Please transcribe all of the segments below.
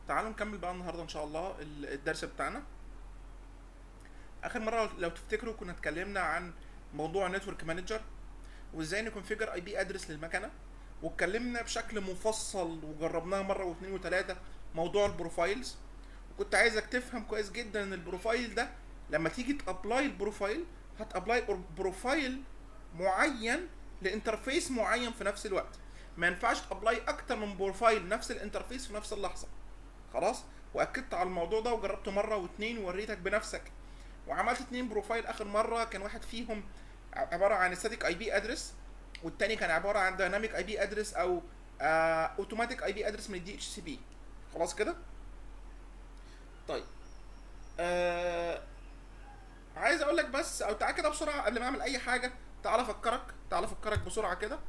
تعالوا نكمل بقى النهارده ان شاء الله ال- الدرس بتاعنا اخر مره لو تفتكروا كنا اتكلمنا عن موضوع نتورك مانجر وازاي نكونفيجر اي بي ادرس للمكنه واتكلمنا بشكل مفصل وجربناها مره واثنين وثلاثه موضوع البروفايلز وكنت عايزك تفهم كويس جدا ان البروفايل ده لما تيجي تابلاي البروفايل هتابلاي بروفايل معين لانترفيس معين في نفس الوقت ما ينفعش تابلاي اكتر من بروفايل نفس الانترفيس في نفس اللحظه خلاص واكدت على الموضوع ده وجربته مره واتنين ووريتك بنفسك وعملت اتنين بروفايل اخر مره كان واحد فيهم عباره عن ستاتيك اي بي ادرس والتاني كان عباره عن دايناميك اي بي ادرس او اوتوماتيك اي بي ادرس من الدي اتش سي بي خلاص كده طيب آه عايز اقول لك بس او تعالى كده بسرعه قبل ما اعمل اي حاجه تعالى افكرك تعالى افكرك بسرعه كده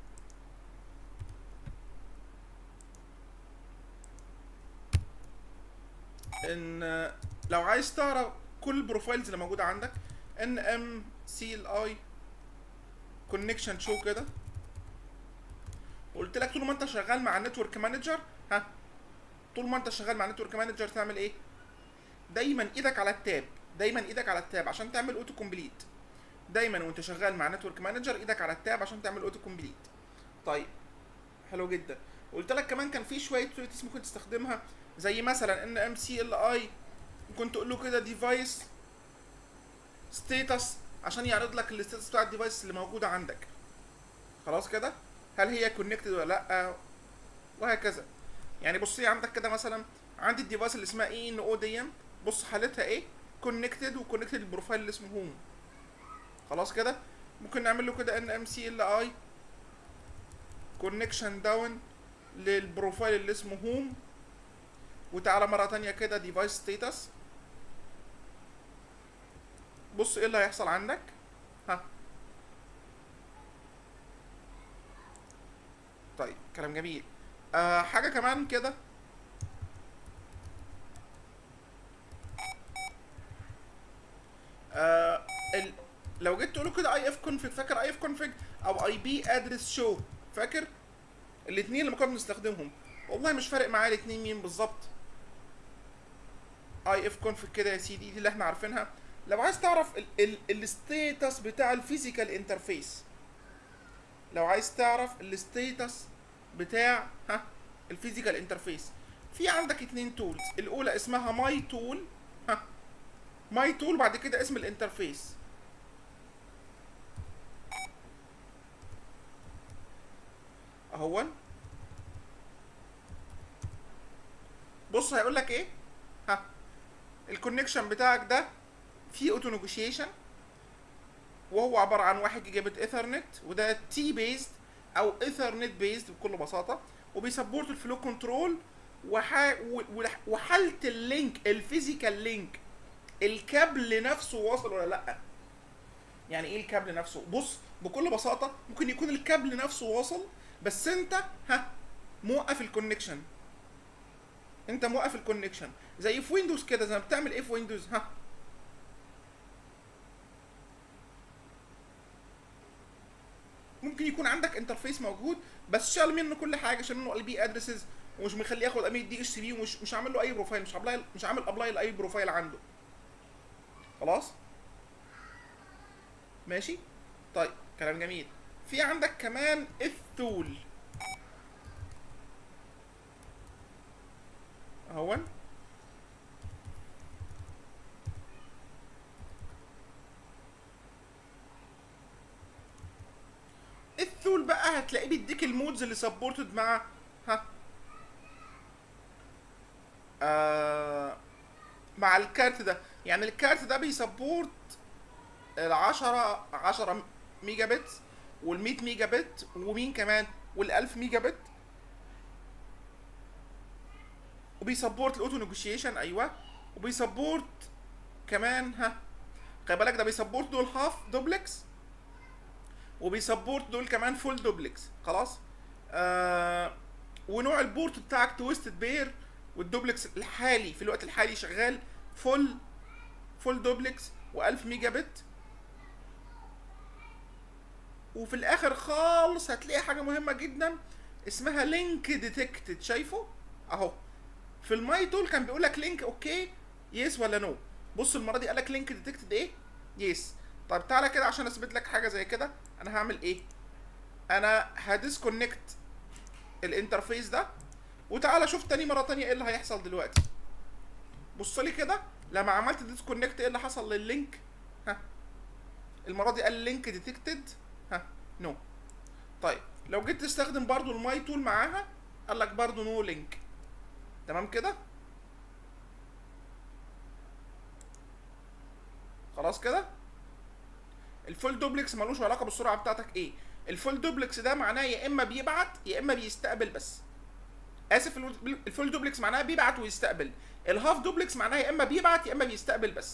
ان لو عايز تعرف كل البروفايلز اللي موجوده عندك ان ام سي ال اي كونكشن شو كده قلت لك طول ما انت شغال مع النتورك مانجر ها طول ما انت شغال مع النتورك مانجر تعمل ايه دايما ايدك على التاب دايما ايدك على التاب عشان تعمل اوتو كومبليت دايما وانت شغال مع نتورك مانجر ايدك على التاب عشان تعمل اوتو كومبليت طيب حلو جدا قلت لك كمان كان في شويه تويتس ممكن تستخدمها زي مثلا ان ام سي ال اي ممكن تقول له كده ديفايس ستيتس عشان يعرض لك الستاتس بتاع الديفايس اللي موجوده عندك خلاص كده هل هي كونكتد ولا لا وهكذا يعني بصي عندك كده مثلا عندي الديفايس اللي اسمها اي ان او دي بص حالتها ايه كونكتد وكونكتد البروفايل اللي اسمه هوم خلاص كده ممكن نعمل له كده ان ام سي ال اي كونكشن داون للبروفايل اللي اسمه هوم وتعالى مره تانية كده ديفايس ستيتس بص ايه اللي هيحصل عندك ها طيب كلام جميل آه حاجه كمان كده آه ال... لو جيت تقول له كده اي اف كونفيج فاكر اي اف كونفيج او اي بي ادرس شو فاكر الاثنين اللي كنا بنستخدمهم والله مش فارق معايا الاثنين مين بالظبط اي اف كونفيج كده يا سيدي دي اللي احنا عارفينها لو عايز تعرف الستيتس بتاع الفيزيكال انترفيس لو عايز تعرف الستيتس بتاع ها الفيزيكال انترفيس في عندك اتنين تولز الاولى اسمها ماي تول ها ماي تول بعد كده اسم الانترفيس اهون بص هيقول لك ايه ها الكونكشن بتاعك ده فيه اوتو نيجوشيشن وهو عباره عن 1 جيجا بت ايثرنت وده تي بيزد او ايثرنت بيزد بكل بساطه وبيسبورت الفلو كنترول وح... وحاله اللينك الفيزيكال لينك الكابل نفسه واصل ولا لا يعني ايه الكابل نفسه بص بكل بساطه ممكن يكون الكابل نفسه واصل بس انت ها موقف الكونكشن انت موقف الكونكشن زي في ويندوز كده زي ما بتعمل ايه في ويندوز ها ممكن يكون عندك انترفيس موجود بس شال منه كل حاجه شال منه اي بي ادرسز ومش مخليه ياخد امين دي اتش سي بي ومش مش عامل له اي بروفايل مش عامل مش عامل ابلاي لاي بروفايل عنده خلاص ماشي طيب كلام جميل في عندك كمان الثول اهون الثول بقى هتلاقيه بيديك المودز اللي سبورتد مع ها آه مع الكارت ده يعني الكارت ده بيسبورت ال 10 10 ميجا بت وال 100 ميجا بت ومين كمان وال 1000 ميجا بت وبيسبورت الاوتو نيجوشيشن ايوه وبيسبورت كمان ها خلي بالك ده بيسبورت دول هاف دوبلكس وبيسبورت دول كمان فول دوبلكس خلاص آه ونوع البورت بتاعك تويستد بير والدوبلكس الحالي في الوقت الحالي شغال فول فول دوبلكس و1000 ميجا بت وفي الاخر خالص هتلاقي حاجه مهمه جدا اسمها لينك ديتكتد شايفه اهو في الماي تول كان بيقول لك لينك اوكي يس ولا نو بص المره دي قال لك لينك ديتكتد ايه يس طيب تعالى كده عشان اثبت لك حاجه زي كده انا هعمل ايه انا هديسكونكت الانترفيس ده وتعالى شوف تاني مره تانية ايه اللي هيحصل دلوقتي بص لي كده لما عملت ديسكونكت ايه اللي حصل لللينك ها المره دي قال لينك ديتكتد ها نو طيب لو جيت تستخدم برضو الماي تول معاها قال لك برضو نو لينك تمام كده خلاص كده الفول دوبلكس ملوش علاقه بالسرعه بتاعتك ايه الفول دوبلكس ده معناه يا اما بيبعت يا اما بيستقبل بس اسف الفول- الفول دوبلكس معناها بيبعت ويستقبل الهاف دوبلكس معناها يا اما بيبعت يا اما بيستقبل بس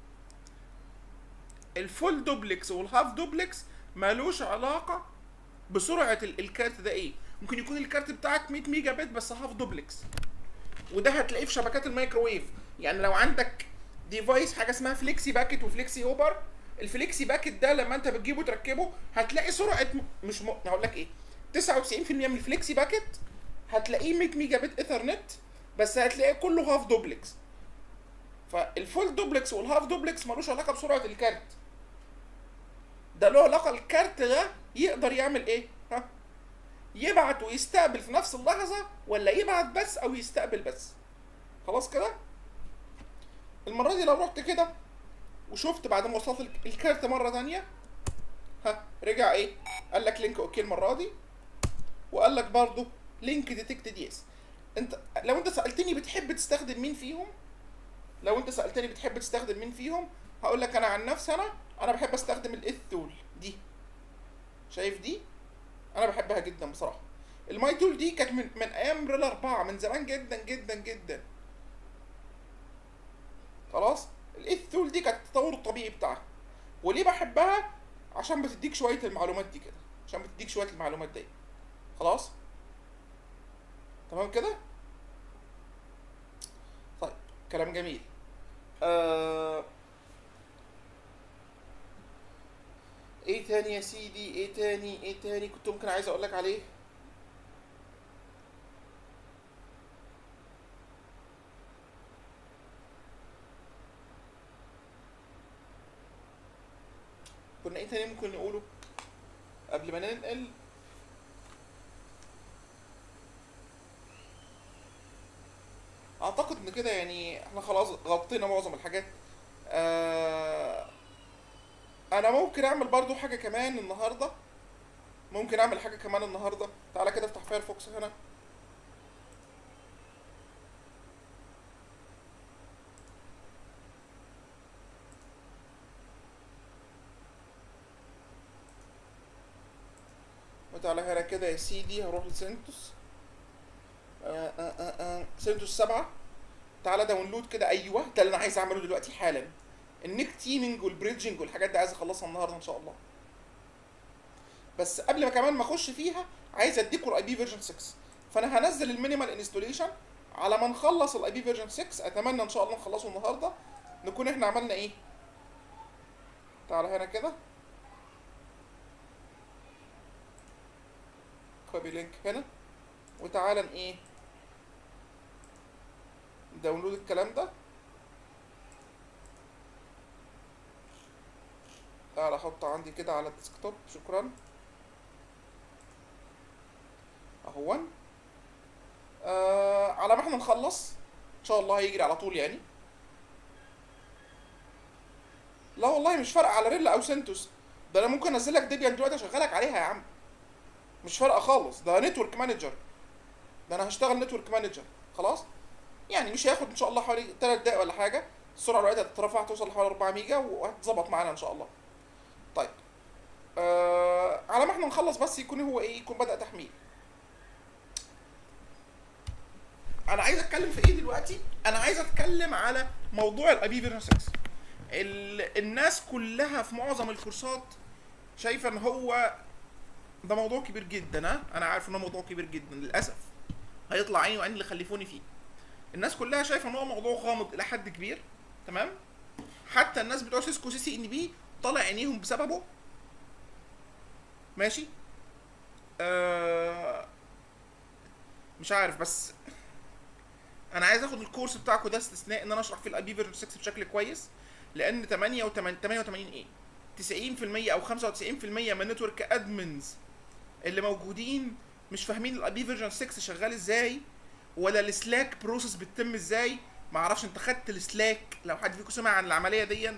الفول دوبلكس والهاف دوبلكس مالوش علاقه بسرعه ال- الكارت ده ايه ممكن يكون الكارت بتاعك 100 ميجا بت بس هاف دوبلكس وده هتلاقيه في شبكات الميكروويف يعني لو عندك ديفايس حاجه اسمها فليكسي باكيت وفليكسي اوبر الفليكسي باكيت ده لما انت بتجيبه تركبه هتلاقي سرعه م... مش م... هقول لك ايه 99% من الفليكسي باكيت هتلاقيه 100 ميجا بت ايثرنت بس هتلاقيه كله هاف دوبلكس فالفول دوبلكس والهاف دوبلكس ملوش علاقه بسرعه الكارت ده له علاقه الكارت ده يقدر يعمل ايه ها يبعت ويستقبل في نفس اللحظه ولا يبعت بس او يستقبل بس خلاص كده المره دي لو رحت كده وشفت بعد ما وصلت الك- الكارت مره تانية ها رجع ايه قال لك لينك اوكي المره دي وقال لك برضو لينك ديتكتد يس انت لو انت سالتني بتحب تستخدم مين فيهم لو انت سالتني بتحب تستخدم مين فيهم هقول لك انا عن نفسي انا انا بحب استخدم الاث تول دي شايف دي انا بحبها جدا بصراحه الماي تول دي كانت من من ايام ريل 4 من زمان جدا جدا جدا خلاص الاث تول دي كانت التطور الطبيعي بتاعها وليه بحبها عشان بتديك شويه المعلومات دي كده عشان بتديك شويه المعلومات دي خلاص تمام كده طيب كلام جميل آه... ايه تاني يا سيدي ايه تاني ايه تاني كنت ممكن عايز اقول لك عليه كنا ايه تاني ممكن نقوله قبل ما ننقل اعتقد ان كده يعني احنا خلاص غطينا معظم الحاجات آه انا ممكن اعمل برضو حاجه كمان النهارده ممكن اعمل حاجه كمان النهارده تعالى كده افتح فايرفوكس هنا وتعالى هنا كده يا سيدي هروح لسنتوس آه آه آه آه. سنتوس سبعة تعالى داونلود كده ايوه ده اللي انا عايز اعمله دلوقتي حالا النيك تيمينج والبريدجنج والحاجات دي عايز اخلصها النهارده ان شاء الله بس قبل ما كمان ما اخش فيها عايز اديكم الاي بي فيرجن 6 فانا هنزل المينيمال انستوليشن على ما نخلص الاي بي فيرجن 6 اتمنى ان شاء الله نخلصه النهارده نكون احنا عملنا ايه تعالى هنا كده كوبي لينك هنا وتعالى ن- ايه داونلود الكلام ده تعالى احطه عندي كده على الديسكتوب شكرا اهون آه على ما احنا نخلص ان شاء الله هيجري على طول يعني لا والله مش فارقه على ريلا او سنتوس ده انا ممكن انزل لك ديبيان دلوقتي اشغلك عليها يا عم مش فارقه خالص ده نتورك مانجر ده انا هشتغل نتورك مانجر خلاص يعني مش هياخد ان شاء الله حوالي 3 دقايق ولا حاجه السرعه دلوقتي هتترفع توصل لحوالي 4 ميجا وهتظبط معانا ان شاء الله طيب آه على ما احنا نخلص بس يكون هو ايه يكون بدأ تحميل انا عايز اتكلم في ايه دلوقتي انا عايز اتكلم على موضوع الاي بي فيرجن 6 ال- الناس كلها في معظم الكورسات شايفه ان هو ده موضوع كبير جدا ها انا عارف ان هو موضوع كبير جدا للاسف هيطلع عيني وعين اللي خلفوني فيه الناس كلها شايفه ان هو موضوع غامض الى حد كبير تمام حتى الناس بتوع سيسكو سي سي ان بي طالع عينيهم بسببه ماشي آه مش عارف بس انا عايز اخد الكورس بتاعكم ده استثناء ان انا اشرح فيه الاي بي فيرجن 6 بشكل كويس لان 8 و 88 ايه 90% او 95% من نتورك ادمنز اللي موجودين مش فاهمين الاي بي فيرجن 6 شغال ازاي ولا السلاك بروسيس بتتم ازاي ما اعرفش انت خدت السلاك لو حد فيكم سمع عن العمليه دي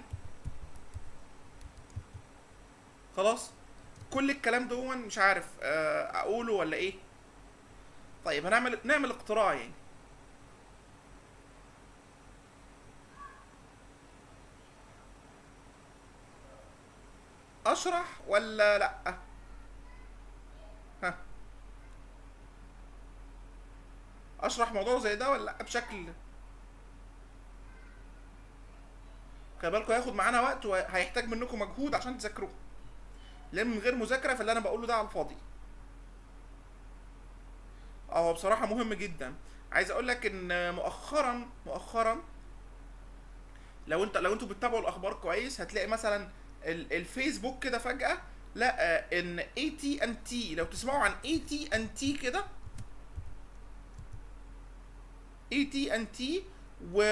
خلاص كل الكلام دون مش عارف آه، اقوله ولا ايه طيب هنعمل نعمل اقتراع يعني اشرح ولا لا ها اشرح موضوع زي ده ولا لا بشكل خلي بالكم هياخد معانا وقت وهيحتاج منكم مجهود عشان تذاكروه لان من غير مذاكره فاللي انا بقوله ده على الفاضي اه هو بصراحه مهم جدا عايز اقول لك ان مؤخرا مؤخرا لو انت لو انتوا بتتابعوا الاخبار كويس هتلاقي مثلا ال- الفيسبوك كده فجاه لقى ان اي تي ان تي لو تسمعوا عن اي تي ان تي كده اي تي ان تي و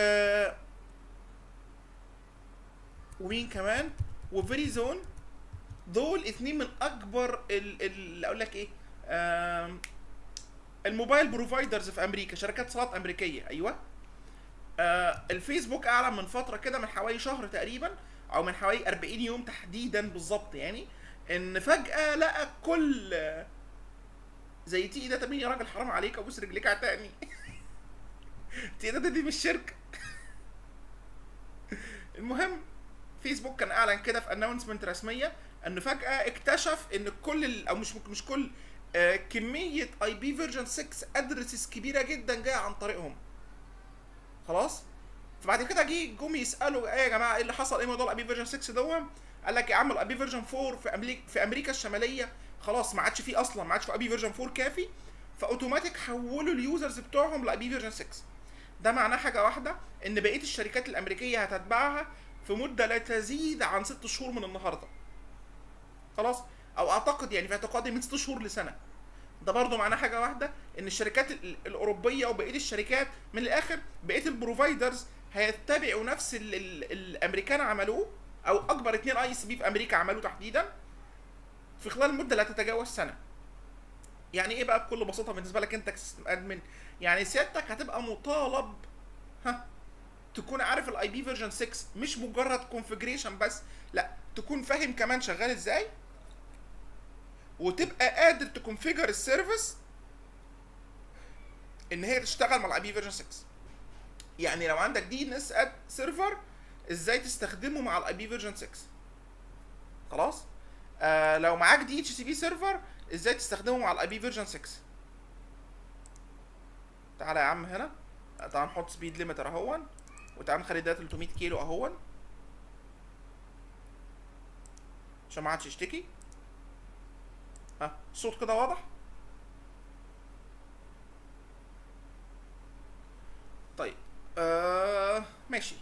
ومين كمان وفيريزون دول اتنين من اكبر ال ال اقول لك ايه آم، الموبايل بروفايدرز في امريكا شركات اتصالات امريكيه ايوه آه الفيسبوك اعلن من فتره كده من حوالي شهر تقريبا او من حوالي 40 يوم تحديدا بالظبط يعني ان فجاه لقى كل زي تي ده مين يا راجل حرام عليك ابوس رجليك عتقني تي ده دي مش شركه المهم فيسبوك كان اعلن كده في اناونسمنت رسميه ان فجاه اكتشف ان كل ال- او مش مش كل آه كميه اي بي فيرجن 6 ادرسز كبيره جدا جايه عن طريقهم خلاص فبعد كده جه جم يسالوا ايه يا جماعه ايه اللي حصل ايه موضوع الاي بي فيرجن 6 دوت قال لك يا عم الاي بي فيرجن 4 في امريكا في امريكا الشماليه خلاص ما عادش فيه اصلا ما عادش في اي بي فيرجن 4 كافي فاوتوماتيك حولوا اليوزرز بتوعهم لاي بي فيرجن 6 ده معناه حاجه واحده ان بقيه الشركات الامريكيه هتتبعها في مده لا تزيد عن ست شهور من النهارده خلاص او اعتقد يعني في اعتقادي من ست شهور لسنه ده برضه معناه حاجه واحده ان الشركات ال- الاوروبيه وبقيه الشركات من الاخر بقيه البروفايدرز هيتبعوا نفس اللي ال- الامريكان عملوه او اكبر اتنين اي اس بي في امريكا عملوه تحديدا في خلال مده لا تتجاوز سنه يعني ايه بقى بكل بساطه بالنسبه لك انت كسيستم ادمن يعني سيادتك هتبقى مطالب ها تكون عارف الاي بي فيرجن 6 مش مجرد كونفجريشن بس لا تكون فاهم كمان شغال ازاي وتبقى قادر تكونفيجر السيرفيس ان هي تشتغل مع الاي بي فيرجن 6 يعني لو عندك دي ان اس اد سيرفر ازاي تستخدمه مع الاي بي فيرجن 6 خلاص آه لو معاك دي اتش سي بي سيرفر ازاي تستخدمه مع الاي بي فيرجن 6 تعالى يا عم هنا تعال نحط سبيد ليميتر اهون وتعال نخلي ده 300 كيلو اهون عشان ما عادش يشتكي ها الصوت كده واضح طيب آه ماشي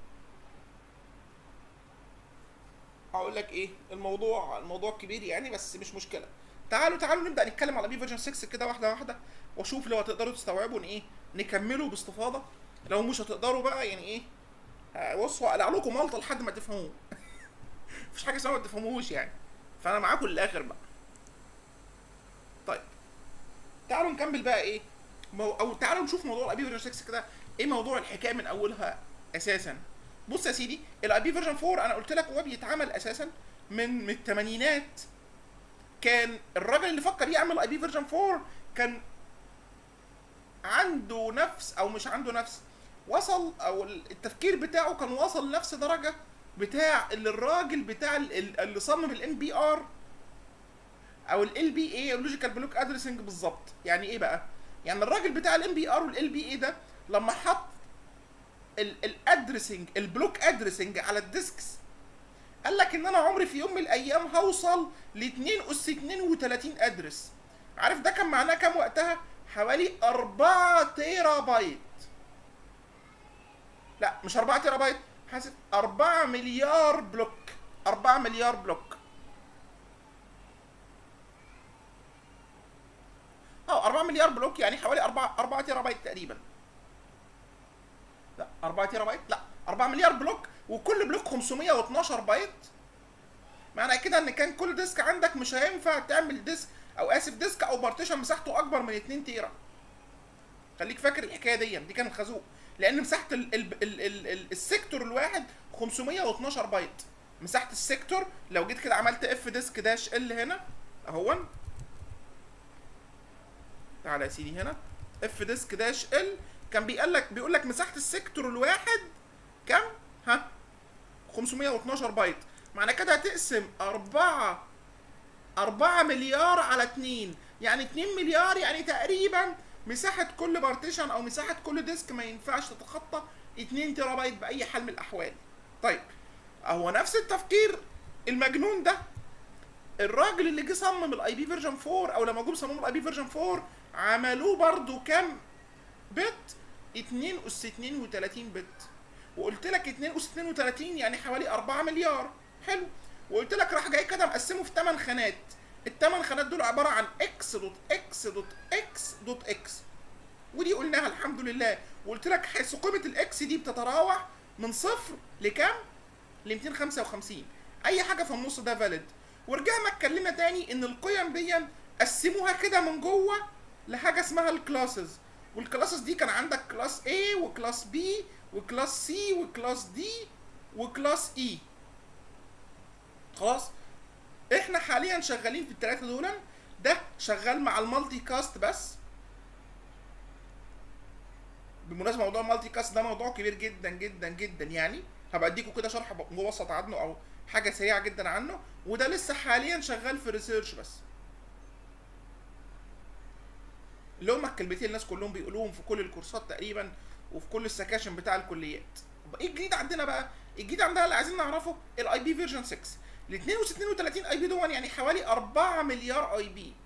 هقول لك ايه الموضوع الموضوع كبير يعني بس مش مشكله تعالوا تعالوا نبدا نتكلم على بي فيرجن 6 كده واحده واحده واشوف لو هتقدروا تستوعبوا ان ايه نكمله باستفاضه لو مش هتقدروا بقى يعني ايه آه، بصوا اقلع لكم ملطه لحد ما تفهموه مفيش حاجه اسمها ما تفهموش يعني فانا معاكم للاخر بقى طيب تعالوا نكمل بقى ايه مو... او تعالوا نشوف موضوع الاي بي فيرجن 6 كده ايه موضوع الحكايه من اولها اساسا بص يا سيدي الاي بي فيرجن 4 انا قلت لك هو بيتعمل اساسا من من الثمانينات كان الراجل اللي فكر يعمل اي بي فيرجن 4 كان عنده نفس او مش عنده نفس وصل او التفكير بتاعه كان وصل لنفس درجه بتاع اللي الراجل بتاع ال- ال- اللي صمم الام بي ار او ال بي اي اللوجيكال بلوك ادريسنج بالظبط يعني ايه بقى يعني الراجل بتاع الام بي ار والال بي اي ده لما حط الادريسنج البلوك ادريسنج على الديسكس قال لك ان انا عمري في يوم من الايام هوصل ل 2 اس 32 ادرس عارف ده كان معناه كام وقتها حوالي 4 تيرا بايت لا مش 4 تيرا بايت حاسب 4 مليار بلوك 4 مليار بلوك اه 4 مليار بلوك يعني حوالي 4 4 تيرا بايت تقريبا 4 تيرا بايت لا 4 مليار بلوك وكل بلوك 512 بايت معنى كده ان كان كل ديسك عندك مش هينفع تعمل ديسك او اسف ديسك او بارتيشن مساحته اكبر من 2 تيرا خليك فاكر الحكايه دي دي كانت خازوق لان مساحه ال ال ال ال ال السيكتور الواحد 512 بايت مساحه السيكتور لو جيت كده عملت اف ديسك داش ال هنا اهون تعالى يا سيدي هنا اف ديسك داش ال كان بيقول لك بيقول لك مساحه السيكتور الواحد كام ها 512 بايت معنى كده هتقسم 4 4 مليار على 2 يعني 2 مليار يعني تقريبا مساحة كل بارتيشن أو مساحة كل ديسك ما ينفعش تتخطى 2 تيرا بايت بأي حال من الأحوال. طيب هو نفس التفكير المجنون ده الراجل اللي جه صمم الاي بي فيرجن 4 او لما جم صمموا الاي بي فيرجن 4 عملوه برضو كام بت 2 اس 32 بت وقلت لك 2 اس 32 يعني حوالي 4 مليار حلو وقلت لك راح جاي كده مقسمه في 8 خانات الثمان خانات دول عباره عن اكس دوت اكس دوت اكس دوت اكس ودي قلناها الحمد لله وقلت لك حيث قيمه الاكس دي بتتراوح من صفر لكام؟ ل 255 اي حاجه في النص ده فاليد ورجعنا اتكلمنا تاني ان القيم دي قسموها كده من جوه لحاجه اسمها الكلاسز والكلاسز دي كان عندك كلاس A وكلاس B وكلاس C وكلاس D وكلاس E خلاص احنا حاليا شغالين في الثلاثه دول ده شغال مع المالتي كاست بس بالمناسبه موضوع المالتي كاست ده موضوع كبير جدا جدا جدا يعني هبقى اديكم كده شرح مبسط عنه او حاجه سريعه جدا عنه وده لسه حاليا شغال في ريسيرش بس اللي هم الكلمتين الناس كلهم بيقولوهم في كل الكورسات تقريبا وفي كل السكاشن بتاع الكليات ايه الجديد عندنا بقى الجديد عندنا اللي عايزين نعرفه الاي بي فيرجن 6 ال 32 اي بي دول يعني حوالي 4 مليار اي بي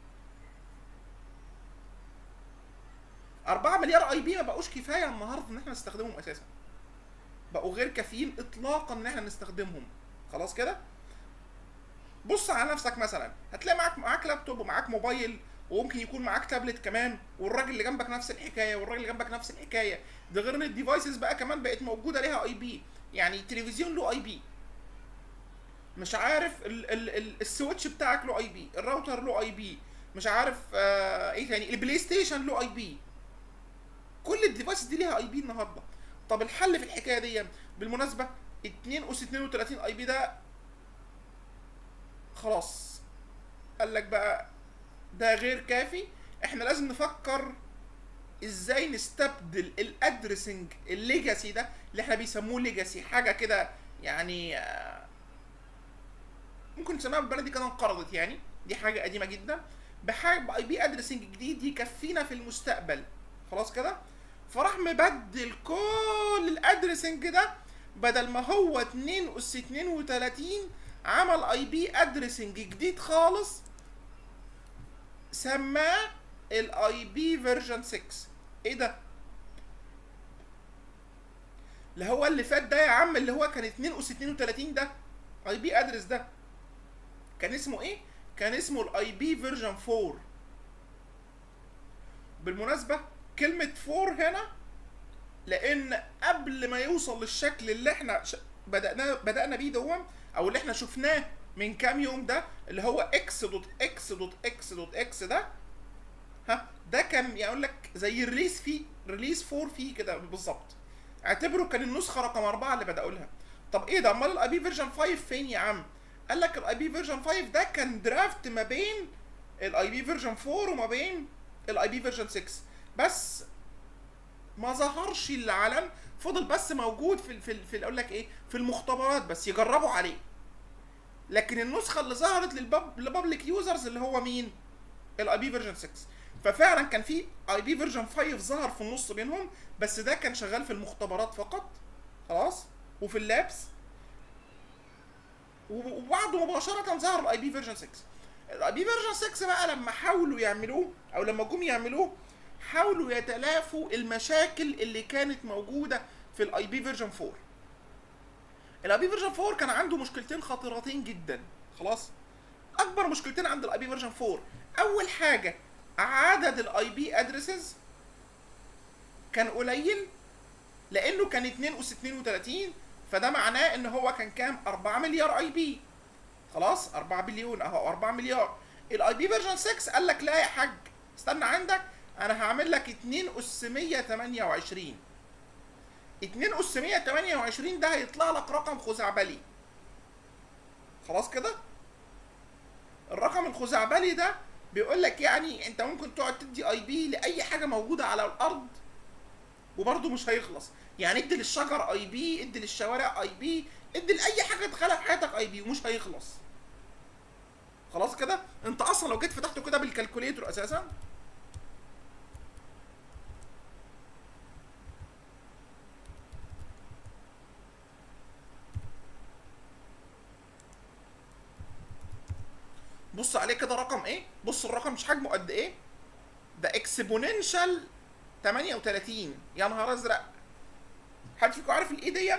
4 مليار اي بي ما بقوش كفايه النهارده ان احنا نستخدمهم اساسا بقوا غير كافيين اطلاقا ان احنا نستخدمهم خلاص كده بص على نفسك مثلا هتلاقي معاك معاك لابتوب ومعاك موبايل وممكن يكون معاك تابلت كمان والراجل اللي جنبك نفس الحكايه والراجل اللي جنبك نفس الحكايه ده غير ان الديفايسز بقى كمان بقت موجوده ليها اي بي يعني التلفزيون له اي بي مش عارف ال ال ال السويتش بتاعك له اي بي الراوتر له اي بي مش عارف آه ايه تاني البلاي ستيشن له اي بي كل الديفايسز دي ليها اي بي النهارده طب الحل في الحكايه دي بالمناسبه 2 اس 32 اي بي ده خلاص قال لك بقى ده غير كافي احنا لازم نفكر ازاي نستبدل الادرسنج الليجاسي ده اللي احنا بيسموه ليجاسي حاجه كده يعني ممكن نسميها بالبلدي كده انقرضت يعني دي حاجه قديمه جدا بحاجه باي بي ادرسنج جديد يكفينا في المستقبل خلاص كده فراح مبدل كل الادرسنج ده بدل ما هو 2 اس 32 عمل اي بي ادرسنج جديد خالص سماه الاي بي فيرجن 6 ايه ده اللي هو اللي فات ده يا عم اللي هو كان 2 اس 32 ده اي بي ادرس ده كان اسمه ايه كان اسمه الاي بي فيرجن 4 بالمناسبه كلمه 4 هنا لان قبل ما يوصل للشكل اللي احنا ش... بدانا بدانا بيه دوم او اللي احنا شفناه من كام يوم ده اللي هو اكس دوت اكس دوت اكس دوت اكس ده ها ده كان يقول لك زي الريليس فيه ريليس 4 فيه كده بالظبط اعتبره كان النسخه رقم 4 اللي بداوا لها طب ايه ده امال الاي بي فيرجن 5 فين يا عم قال لك الاي بي فيرجن 5 ده كان درافت ما بين الاي بي فيرجن 4 وما بين الاي بي فيرجن 6 بس ما ظهرش العلن فضل بس موجود في في, في اقول لك ايه في المختبرات بس يجربوا عليه لكن النسخه اللي ظهرت للباب للبابليك يوزرز اللي هو مين الاي بي فيرجن 6 ففعلا كان في اي بي فيرجن 5 ظهر في النص بينهم بس ده كان شغال في المختبرات فقط خلاص وفي اللابس وبعده مباشره ظهر الاي بي فيرجن 6 الاي بي فيرجن 6 بقى لما حاولوا يعملوه او لما جم يعملوه حاولوا يتلافوا المشاكل اللي كانت موجوده في الاي بي فيرجن 4 الاي بي فيرجن 4 كان عنده مشكلتين خطيرتين جدا خلاص اكبر مشكلتين عند الاي بي فيرجن 4 اول حاجه عدد الاي بي ادريسز كان قليل لانه كان 2 اس 32 فده معناه ان هو كان كام 4 مليار اي بي خلاص 4 بليون اهو 4 مليار الاي بي فيرجن 6 قال لك لا يا حاج استنى عندك انا هعمل لك 2 اس 128 2 اس 128 ده هيطلع لك رقم خزعبلي خلاص كده الرقم الخزعبلي ده بيقول لك يعني انت ممكن تقعد تدي اي بي لاي حاجه موجوده على الارض وبرضه مش هيخلص يعني ادي للشجر اي بي ادي للشوارع اي بي ادي لاي حاجه تدخلها في حياتك اي بي ومش هيخلص خلاص كده انت اصلا لو جيت فتحته كده بالكالكوليتر اساسا بص عليه كده رقم ايه بص الرقم مش حجمه قد ايه ده اكسبوننشال 38 يا نهار ازرق حد فيكم عارف الايه دي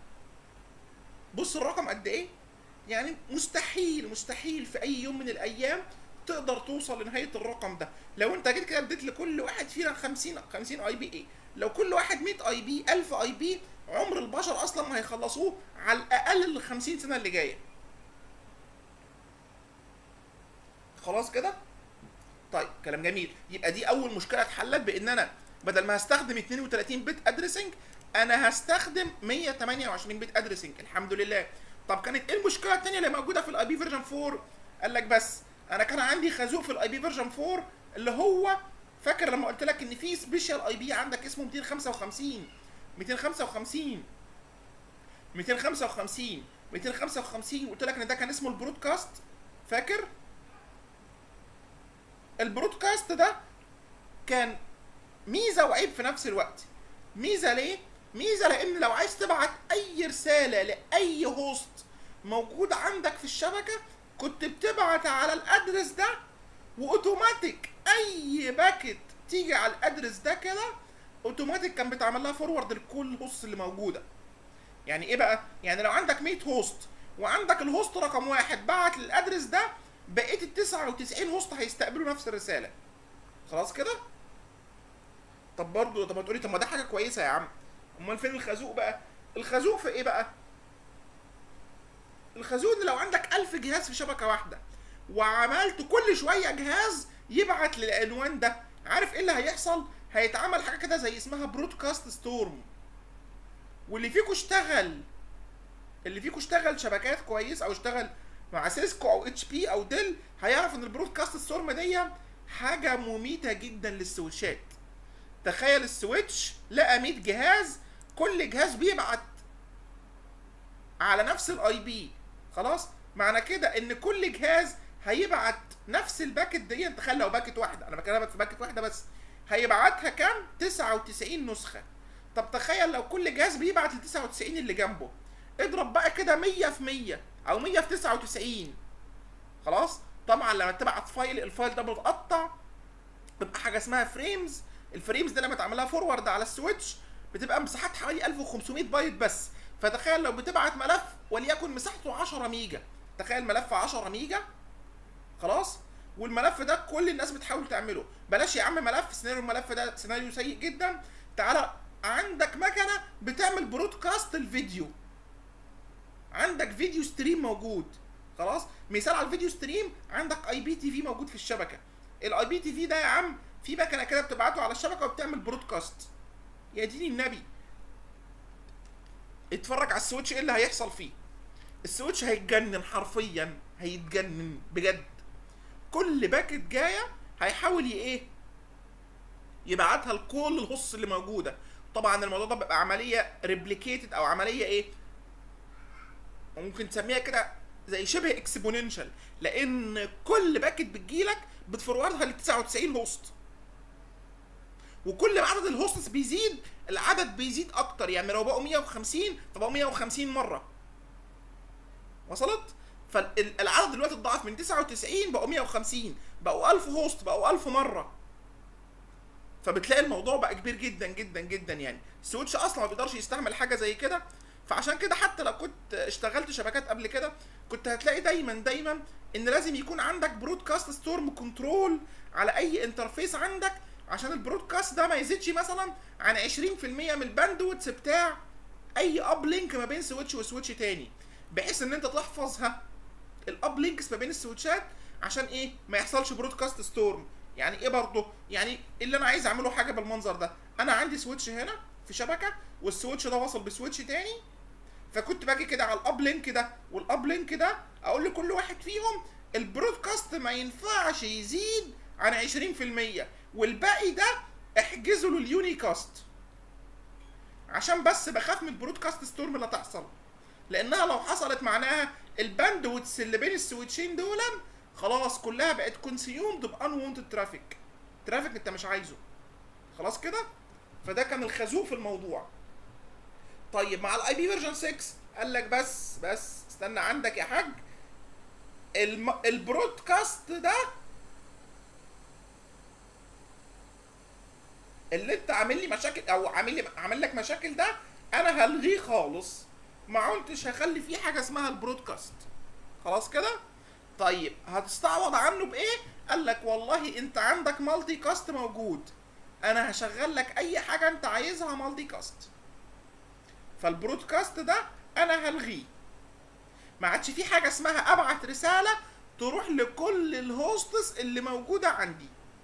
بص الرقم قد ايه يعني مستحيل مستحيل في اي يوم من الايام تقدر توصل لنهايه الرقم ده لو انت جيت كده اديت لكل واحد فينا 50 50 اي بي ايه لو كل واحد 100 اي بي 1000 اي بي عمر البشر اصلا ما هيخلصوه على الاقل ال 50 سنه اللي جايه خلاص كده طيب كلام جميل يبقى دي اول مشكله اتحلت بان انا بدل ما هستخدم 32 بت ادريسنج انا هستخدم 128 بت ادريسنج الحمد لله طب كانت ايه المشكله الثانيه اللي موجوده في الاي بي فيرجن 4 قال لك بس انا كان عندي خازوق في الاي بي فيرجن 4 اللي هو فاكر لما قلت لك ان في سبيشال اي بي عندك اسمه 255 255 255 255 قلت لك ان ده كان اسمه البرودكاست فاكر البرودكاست ده كان ميزه وعيب في نفس الوقت ميزه ليه ميزه لان لو عايز تبعت اي رساله لاي هوست موجود عندك في الشبكه كنت بتبعت على الادرس ده واوتوماتيك اي باكت تيجي على الادرس ده كده اوتوماتيك كان بيتعمل لها فورورد لكل هوست اللي موجوده يعني ايه بقى يعني لو عندك 100 هوست وعندك الهوست رقم واحد بعت للادرس ده بقيه ال 99 هوست هيستقبلوا نفس الرساله خلاص كده طب برضه طب ما تقولي طب ما ده حاجه كويسه يا عم امال فين الخازوق بقى الخازوق في ايه بقى الخازوق ان لو عندك 1000 جهاز في شبكه واحده وعملت كل شويه جهاز يبعت للعنوان ده عارف ايه اللي هيحصل هيتعمل حاجه كده زي اسمها برودكاست ستورم واللي فيكم اشتغل اللي فيكم اشتغل شبكات كويس او اشتغل مع سيسكو او اتش بي او ديل هيعرف ان البرودكاست ستورم دي حاجه مميته جدا للسويتشات تخيل السويتش لقى 100 جهاز كل جهاز بيبعت على نفس الاي بي خلاص معنى كده ان كل جهاز هيبعت نفس الباكت دي تخيل لو باكت واحده انا بكلمك في باكت واحده بس هيبعتها كام 99 نسخه طب تخيل لو كل جهاز بيبعت ل 99 اللي جنبه اضرب بقى كده 100 في 100 او 100 في 99 خلاص طبعا لما تبعت فايل الفايل ده بيتقطع بيبقى حاجه اسمها فريمز الفريمز دي لما تعملها فورورد على السويتش بتبقى مساحات حوالي 1500 بايت بس فتخيل لو بتبعت ملف وليكن مساحته 10 ميجا تخيل ملف 10 ميجا خلاص والملف ده كل الناس بتحاول تعمله بلاش يا عم ملف سيناريو الملف ده سيناريو سيء جدا تعالى عندك مكنه بتعمل برودكاست الفيديو عندك فيديو ستريم موجود خلاص مثال على الفيديو ستريم عندك اي بي تي في موجود في الشبكه الاي بي تي في ده يا عم في مكنه كده بتبعته على الشبكه وبتعمل برودكاست يا دين النبي اتفرج على السويتش ايه اللي هيحصل فيه السويتش هيتجنن حرفيا هيتجنن بجد كل باكت جايه هيحاول ايه يبعتها لكل الهوس اللي موجوده طبعا الموضوع ده بيبقى عمليه ريبليكيتد او عمليه ايه ممكن تسميها كده زي شبه اكسبوننشال لان كل باكت بتجيلك بتفوردها ل 99 هوست وكل ما عدد الهوستس بيزيد العدد بيزيد اكتر يعني لو بقوا 150 فبقوا 150 مره وصلت فالعدد دلوقتي اتضاعف من 99 بقوا 150 بقوا 1000 هوست بقوا 1000 مره فبتلاقي الموضوع بقى كبير جدا جدا جدا يعني السويتش اصلا ما بيقدرش يستحمل حاجه زي كده فعشان كده حتى لو كنت اشتغلت شبكات قبل كده كنت هتلاقي دايما دايما ان لازم يكون عندك برودكاست ستورم كنترول على اي انترفيس عندك عشان البرودكاست ده ما يزيدش مثلا عن 20% من الباندويتس بتاع اي اب لينك ما بين سويتش وسويتش تاني بحيث ان انت تحفظها الاب لينكس ما بين السويتشات عشان ايه ما يحصلش برودكاست ستورم يعني ايه برضه يعني اللي انا عايز اعمله حاجه بالمنظر ده انا عندي سويتش هنا في شبكه والسويتش ده وصل بسويتش تاني فكنت باجي كده على الاب لينك ده والاب لينك ده اقول لكل واحد فيهم البرودكاست ما ينفعش يزيد عن 20% والباقي ده احجزوا له اليونيكاست عشان بس بخاف من البرودكاست ستورم اللي هتحصل لانها لو حصلت معناها الباندويتس اللي بين السويتشين دول خلاص كلها بقت كونسيومد بان وونتد ترافيك ترافيك انت مش عايزه خلاص كده فده كان الخازوق في الموضوع طيب مع الاي بي فيرجن 6 قال لك بس بس استنى عندك يا حاج الم... البرودكاست ده اللي انت عامل لي مشاكل او عامل لي عامل لك مشاكل ده انا هلغيه خالص ما عدتش هخلي فيه حاجه اسمها البرودكاست خلاص كده طيب هتستعوض عنه بايه قال لك والله انت عندك مالتي كاست موجود انا هشغل لك اي حاجه انت عايزها مالتي كاست فالبرودكاست ده انا هلغيه ما عادش في حاجه اسمها ابعت رساله تروح لكل الهوستس اللي موجوده عندي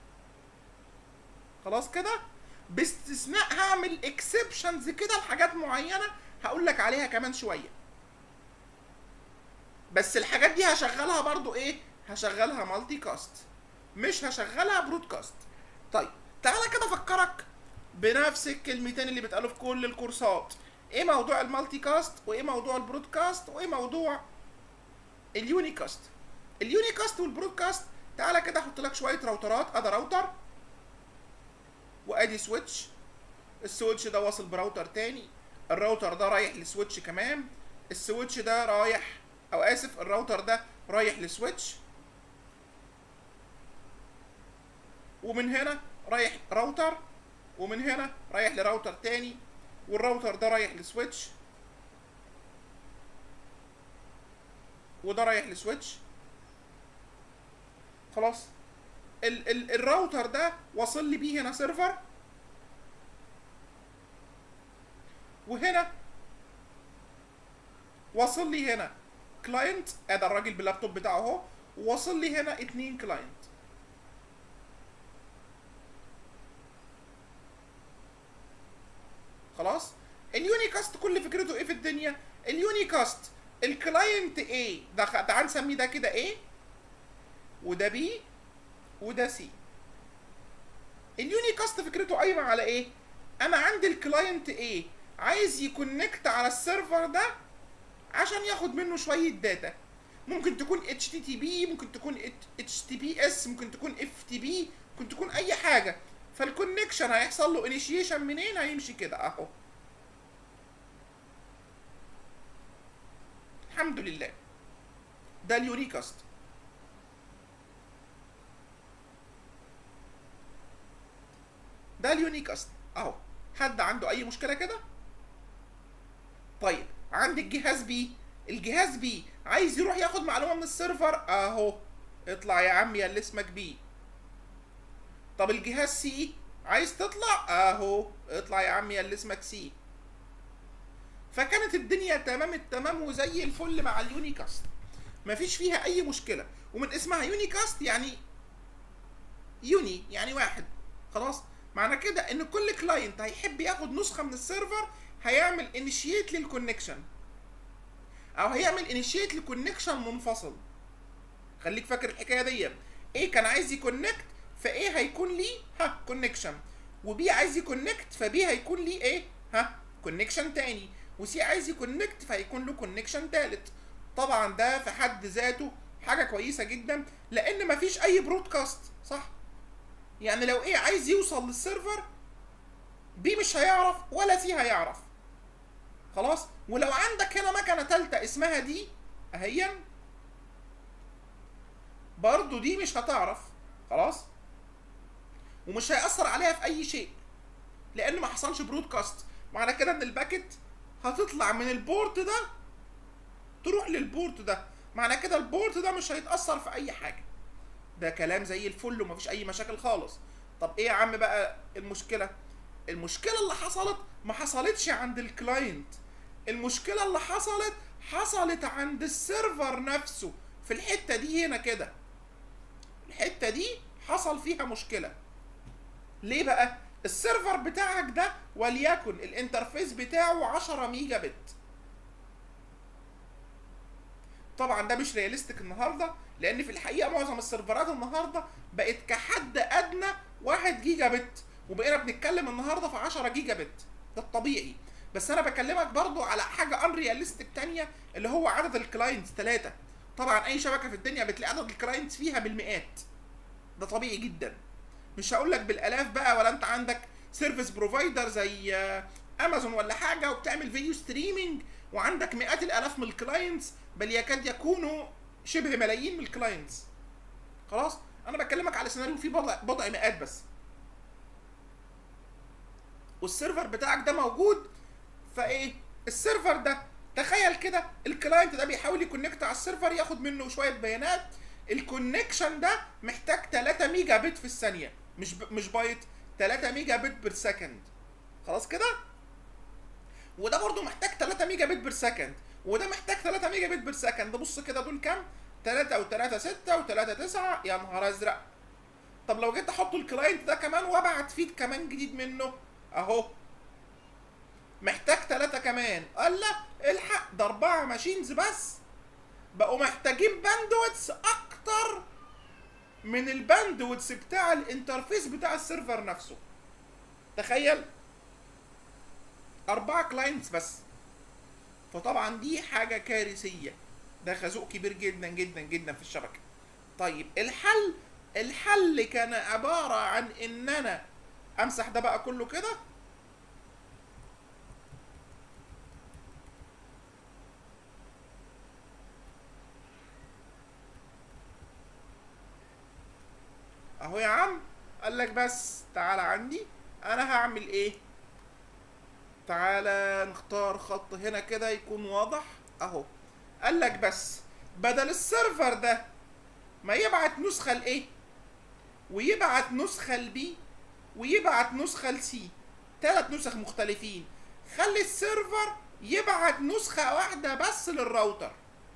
خلاص كده باستثناء هعمل اكسبشنز كده لحاجات معينه هقول لك عليها كمان شويه بس الحاجات دي هشغلها برضو ايه هشغلها مالتي كاست مش هشغلها برودكاست طيب تعالى كده افكرك بنفس الكلمتين اللي بيتقالوا في كل الكورسات ايه موضوع المالتي كاست وايه موضوع البرودكاست وايه موضوع اليونيكاست اليونيكاست والبرودكاست تعالى كده احط لك شويه راوترات ادي راوتر وادي سويتش السويتش ده واصل براوتر تاني الراوتر ده رايح لسويتش كمان السويتش ده رايح او اسف الراوتر ده رايح لسويتش ومن هنا رايح راوتر ومن هنا رايح لراوتر تاني والراوتر ده رايح لسويتش وده رايح لسويتش خلاص ال ال الراوتر ده واصل لي بيه هنا سيرفر وهنا واصل لي هنا كلاينت ادي الراجل باللابتوب بتاعه اهو وواصل لي هنا اتنين كلاينت خلاص اليونيكاست كل فكرته ايه في الدنيا اليونيكاست الكلاينت ايه ده تعال نسميه ده كده ايه وده بي وده سي اليونيكاست فكرته قايمه على ايه انا عندي الكلاينت ايه عايز يكونكت على السيرفر ده عشان ياخد منه شويه داتا ممكن تكون اتش تي تي بي ممكن تكون اتش تي بي اس ممكن تكون اف تي بي ممكن تكون اي حاجه فالكونكشن هيحصل له انيشيشن منين هيمشي كده اهو الحمد لله ده اليونيكاست ده اليونيكاست اهو حد عنده اي مشكله كده طيب عندك جهاز بي الجهاز بي عايز يروح ياخد معلومه من السيرفر اهو اطلع يا عم يا اللي اسمك بي طب الجهاز سي عايز تطلع اهو اطلع يا عم يا اللي اسمك سي فكانت الدنيا تمام التمام وزي الفل مع اليونيكاست مفيش فيها اي مشكله ومن اسمها يونيكاست يعني يوني يعني واحد خلاص معنى كده ان كل كلاينت هيحب ياخد نسخه من السيرفر هيعمل انيشيت للكونكشن او هيعمل انيشيت لكونكشن منفصل خليك فاكر الحكايه دي ايه كان عايز يكونكت فايه هيكون ليه ها كونكشن وبي عايز يكونكت فبي هيكون ليه ايه ها كونكشن تاني وسي عايز يكونكت فهيكون له كونكشن تالت طبعا ده في حد ذاته حاجه كويسه جدا لان مفيش اي برودكاست صح يعني لو ايه عايز يوصل للسيرفر بي مش هيعرف ولا سي هيعرف خلاص ولو عندك هنا مكنه ثالثه اسمها دي اهيا برضو دي مش هتعرف خلاص ومش هيأثر عليها في اي شيء لان ما حصلش برودكاست معنى كده ان الباكت هتطلع من البورت ده تروح للبورت ده معنى كده البورت ده مش هيتأثر في اي حاجه ده كلام زي الفل ومفيش اي مشاكل خالص طب ايه يا عم بقى المشكله المشكله اللي حصلت ما حصلتش عند الكلاينت المشكله اللي حصلت حصلت عند السيرفر نفسه في الحته دي هنا كده الحته دي حصل فيها مشكله ليه بقى السيرفر بتاعك ده وليكن الانترفيس بتاعه 10 ميجا بت طبعا ده مش رياليستيك النهارده لان في الحقيقه معظم السيرفرات النهارده بقت كحد ادنى 1 جيجا بت وبقينا بنتكلم النهارده في 10 جيجا بت ده الطبيعي بس انا بكلمك برضو على حاجه ان رياليستيك تانية اللي هو عدد الكلاينتس ثلاثة طبعا اي شبكه في الدنيا بتلاقي عدد الكلاينتس فيها بالمئات ده طبيعي جدا مش هقول لك بالالاف بقى ولا انت عندك سيرفيس بروفايدر زي امازون ولا حاجه وبتعمل فيديو ستريمينج وعندك مئات الالاف من الكلاينتس بل يكاد يكونوا شبه ملايين من الكلاينتس خلاص انا بكلمك على سيناريو فيه بضع بضع مئات بس والسيرفر بتاعك ده موجود فايه السيرفر ده تخيل كده الكلاينت ده بيحاول يكونكت على السيرفر ياخد منه شويه بيانات الكونكشن ده محتاج 3 ميجا بت في الثانيه مش ب... مش بايت 3 ميجا بت بير سكند خلاص كده وده برضو محتاج 3 ميجا بت بير سكند وده محتاج 3 ميجا بت بير سكند بص كده دول كام 3 و3 6 و3 9 يا نهار ازرق طب لو جيت احط الكلاينت ده كمان وابعت فيد كمان جديد منه اهو محتاج ثلاثة كمان قال لا الحق ده أربعة ماشينز بس بقوا محتاجين باندويتس أكتر من الباندويتس بتاع الانترفيس بتاع السيرفر نفسه تخيل أربعة كلاينتس بس فطبعا دي حاجة كارثية ده خازوق كبير جدا جدا جدا في الشبكة طيب الحل الحل كان عبارة عن إن أنا أمسح ده بقى كله كده اهو يا عم قال لك بس تعالى عندي انا هعمل ايه تعالى نختار خط هنا كده يكون واضح اهو قال لك بس بدل السيرفر ده ما يبعت نسخة لايه ويبعت نسخة لبي ويبعت نسخة لسي ثلاث نسخ مختلفين خلي السيرفر يبعت نسخة واحدة بس للراوتر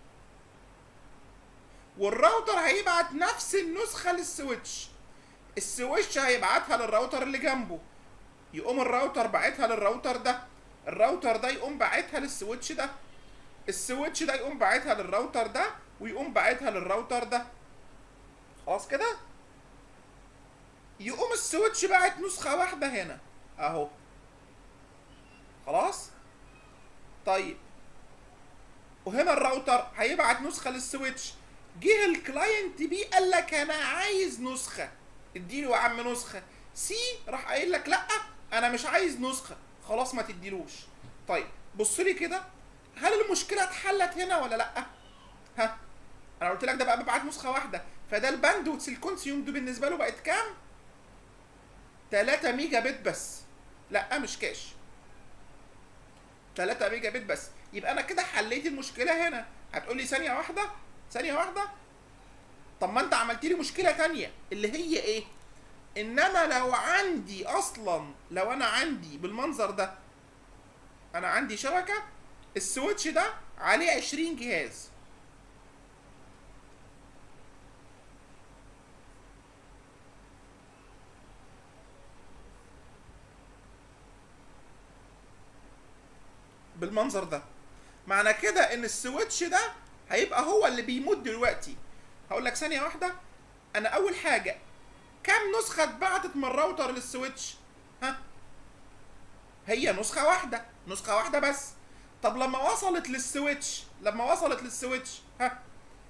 والراوتر هيبعت نفس النسخة للسويتش السويتش هيبعتها للراوتر اللي جنبه يقوم الراوتر باعتها للراوتر ده الراوتر ده يقوم باعتها للسويتش ده السويتش ده يقوم باعتها للراوتر ده ويقوم باعتها للراوتر ده خلاص كده يقوم السويتش باعت نسخة واحدة هنا اهو خلاص طيب وهنا الراوتر هيبعت نسخة للسويتش جه الكلاينت بي قال لك انا عايز نسخة اديله يا عم نسخة سي راح قايل لك لا انا مش عايز نسخة خلاص ما تديلوش طيب بص لي كده هل المشكلة اتحلت هنا ولا لا ها انا قلت لك ده بقى ببعت نسخة واحدة فده الباندوتس الكونسيوم ده بالنسبة له بقت كام 3 ميجا بت بس لا مش كاش 3 ميجا بت بس يبقى انا كده حليت المشكله هنا هتقول لي ثانيه واحده ثانيه واحده طب ما انت عملت لي مشكله تانية اللي هي ايه ان انا لو عندي اصلا لو انا عندي بالمنظر ده انا عندي شبكه السويتش ده عليه 20 جهاز بالمنظر ده معنى كده ان السويتش ده هيبقى هو اللي بيموت دلوقتي هقول لك ثانيه واحده انا اول حاجه كام نسخه اتبعتت من الراوتر للسويتش ها هي نسخه واحده نسخه واحده بس طب لما وصلت للسويتش لما وصلت للسويتش ها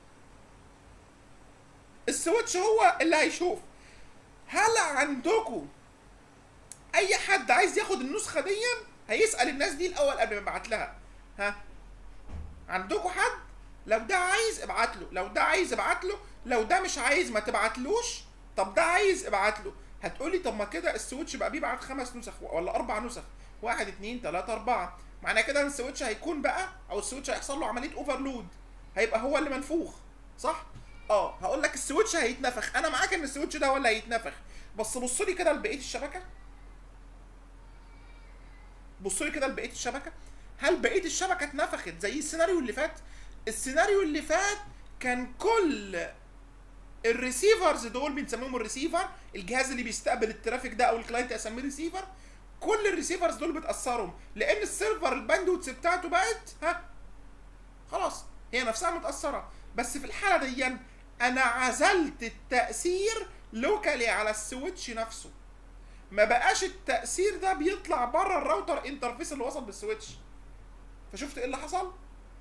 السويتش هو اللي هيشوف هل عندكم اي حد عايز ياخد النسخه دي هيسال الناس دي الاول قبل ما يبعت لها ها عندكم حد لو ده عايز ابعت له لو ده عايز ابعت له لو ده مش عايز ما تبعتلوش طب ده عايز ابعت له هتقولي طب ما كده السويتش بقى بيبعت خمس نسخ ولا اربع نسخ واحد اتنين تلاته اربعه معنى كده ان السويتش هيكون بقى او السويتش هيحصل له عمليه اوفرلود هيبقى هو اللي منفوخ صح اه هقول لك السويتش هيتنفخ انا معاك ان السويتش ده هو اللي هيتنفخ بس بص لي كده لبقيه الشبكه بص لي كده لبقيه الشبكه هل بقيه الشبكه اتنفخت زي السيناريو اللي فات السيناريو اللي فات كان كل الريسيفرز دول بنسميهم الريسيفر الجهاز اللي بيستقبل الترافيك ده او الكلاينت اسميه ريسيفر كل الريسيفرز دول بتاثرهم لان السيرفر الباندويتس بتاعته بقت ها خلاص هي نفسها متاثره بس في الحاله دي انا عزلت التاثير لوكالي على السويتش نفسه ما بقاش التاثير ده بيطلع بره الراوتر انترفيس اللي وصل بالسويتش فشفت ايه اللي حصل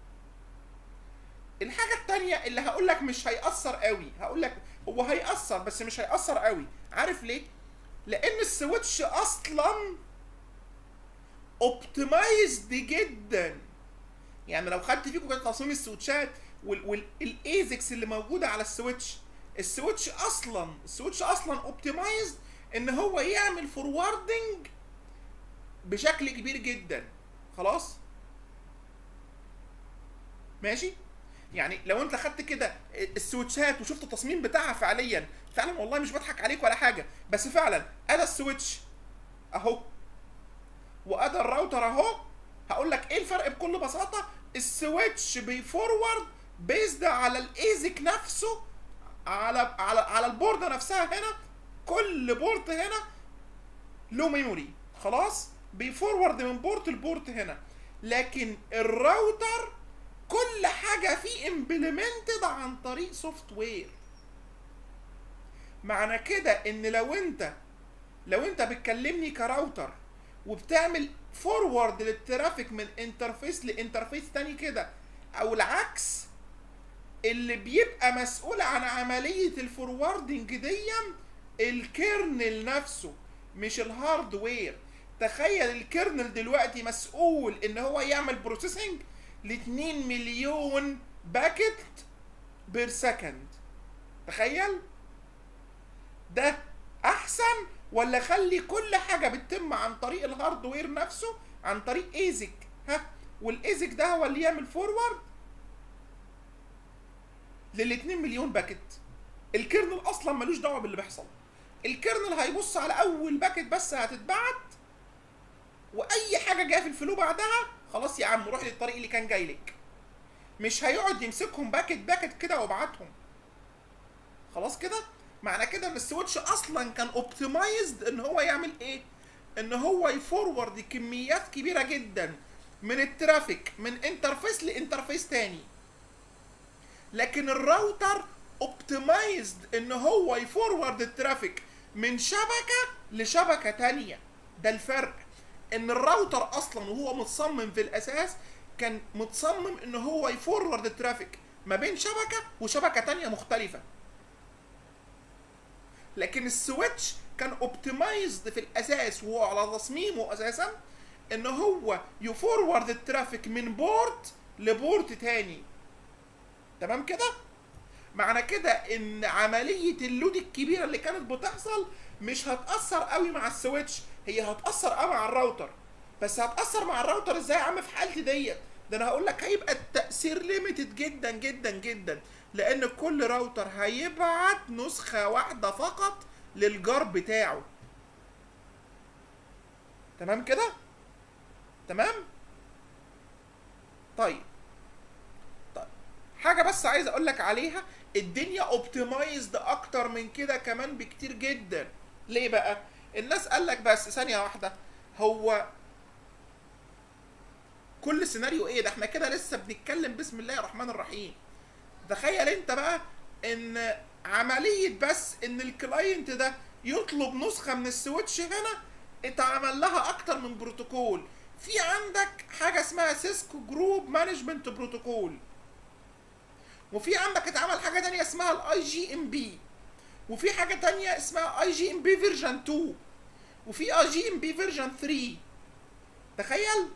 الحاجه التانية اللي هقول لك مش هيأثر قوي هقول لك هو هيأثر بس مش هيأثر قوي عارف ليه لان السويتش اصلا اوبتمايزد جدا يعني لو خدت فيكم كده تصميم السويتشات والايزكس اللي موجوده على السويتش السويتش اصلا السويتش اصلا اوبتمايزد ان هو يعمل فوروردنج بشكل كبير جدا خلاص ماشي يعني لو انت خدت كده السويتشات وشفت التصميم بتاعها فعليا فعلا والله مش بضحك عليك ولا حاجه بس فعلا ادى السويتش اهو وادى الراوتر اهو هقول لك ايه الفرق بكل بساطه السويتش بيفورورد بيزد على الايزك نفسه على على على البورده نفسها هنا كل بورت هنا له ميموري خلاص بيفورورد من بورت لبورت هنا لكن الراوتر كل حاجه فيه امبلمنتد عن طريق سوفت وير معنى كده ان لو انت لو انت بتكلمني كراوتر وبتعمل فورورد للترافيك من انترفيس لانترفيس تاني كده او العكس اللي بيبقى مسؤول عن عملية الفوروردنج دي الكيرنل نفسه مش الهاردوير تخيل الكيرنل دلوقتي مسؤول ان هو يعمل بروسيسنج ل 2 مليون باكت بير سكند تخيل ده احسن ولا خلي كل حاجه بتتم عن طريق الهاردوير نفسه عن طريق ايزك ها والايزك ده هو اللي يعمل فورورد لل 2 مليون باكت الكيرنل اصلا ملوش دعوه باللي بيحصل الكيرنل هيبص على اول باكت بس هتتبعت واي حاجه جايه في الفلو بعدها خلاص يا عم روح للطريق اللي كان جاي لك مش هيقعد يمسكهم باكت باكت كده ويبعتهم خلاص كده معنى كده ان السويتش اصلا كان اوبتمايزد ان هو يعمل ايه ان هو يفورورد كميات كبيره جدا من الترافيك من انترفيس لانترفيس تاني لكن الراوتر اوبتمايزد ان هو يفورورد الترافيك من شبكه لشبكه تانية ده الفرق ان الراوتر اصلا وهو متصمم في الاساس كان متصمم ان هو يفورورد الترافيك ما بين شبكه وشبكه تانية مختلفه لكن السويتش كان اوبتمايزد في الاساس وهو على تصميمه اساسا ان هو يفورورد الترافيك من بورت لبورت تاني تمام كده معنى كده ان عمليه اللود الكبيره اللي كانت بتحصل مش هتاثر قوي مع السويتش هي هتاثر قوي مع الراوتر بس هتاثر مع الراوتر ازاي يا عم في حالتي ديت ده انا هقول لك هيبقى التاثير ليميتد جدا جدا جدا لان كل راوتر هيبعت نسخه واحده فقط للجار بتاعه تمام كده تمام طيب طيب حاجه بس عايز اقول لك عليها الدنيا اوبتمايزد اكتر من كده كمان بكتير جدا ليه بقى الناس قال لك بس ثانيه واحده هو كل سيناريو ايه ده احنا كده لسه بنتكلم بسم الله الرحمن الرحيم تخيل انت بقى ان عمليه بس ان الكلاينت ده يطلب نسخه من السويتش هنا اتعمل لها اكتر من بروتوكول في عندك حاجه اسمها سيسكو جروب مانجمنت بروتوكول وفي عندك اتعمل حاجه تانية اسمها الاي جي ام بي وفي حاجه تانية اسمها اي جي ام بي فيرجن 2 وفي اي جي ام بي فيرجن 3 تخيل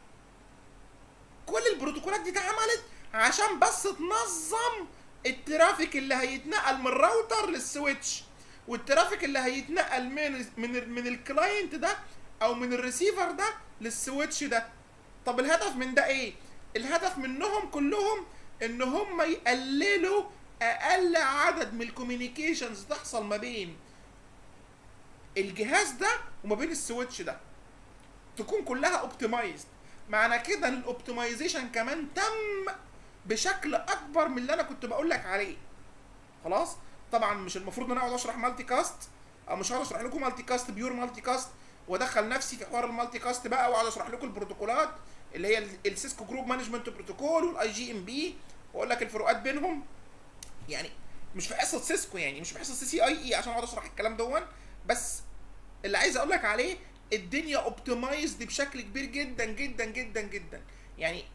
كل البروتوكولات دي اتعملت عشان بس تنظم الترافيك اللي هيتنقل من الراوتر للسويتش والترافيك اللي هيتنقل من من من الكلاينت ده او من الريسيفر ده للسويتش ده طب الهدف من ده ايه الهدف منهم كلهم ان هم يقللوا اقل عدد من الكوميونيكيشنز تحصل ما بين الجهاز ده وما بين السويتش ده تكون كلها اوبتمايزد معنى كده ان الاوبتمايزيشن كمان تم بشكل اكبر من اللي انا كنت بقول لك عليه خلاص طبعا مش المفروض ان انا اقعد اشرح مالتي كاست او مش هقعد اشرح لكم مالتي كاست بيور مالتي كاست وادخل نفسي في حوار المالتي كاست بقى واقعد اشرح لكم البروتوكولات اللي هي السيسكو جروب مانجمنت بروتوكول والاي جي ام بي واقول لك الفروقات بينهم يعني مش في حصه سيسكو يعني مش في حصه سي سي اي اي عشان اقعد اشرح الكلام دون بس اللي عايز اقول لك عليه الدنيا اوبتمايزد بشكل كبير جدا جدا جدا جدا يعني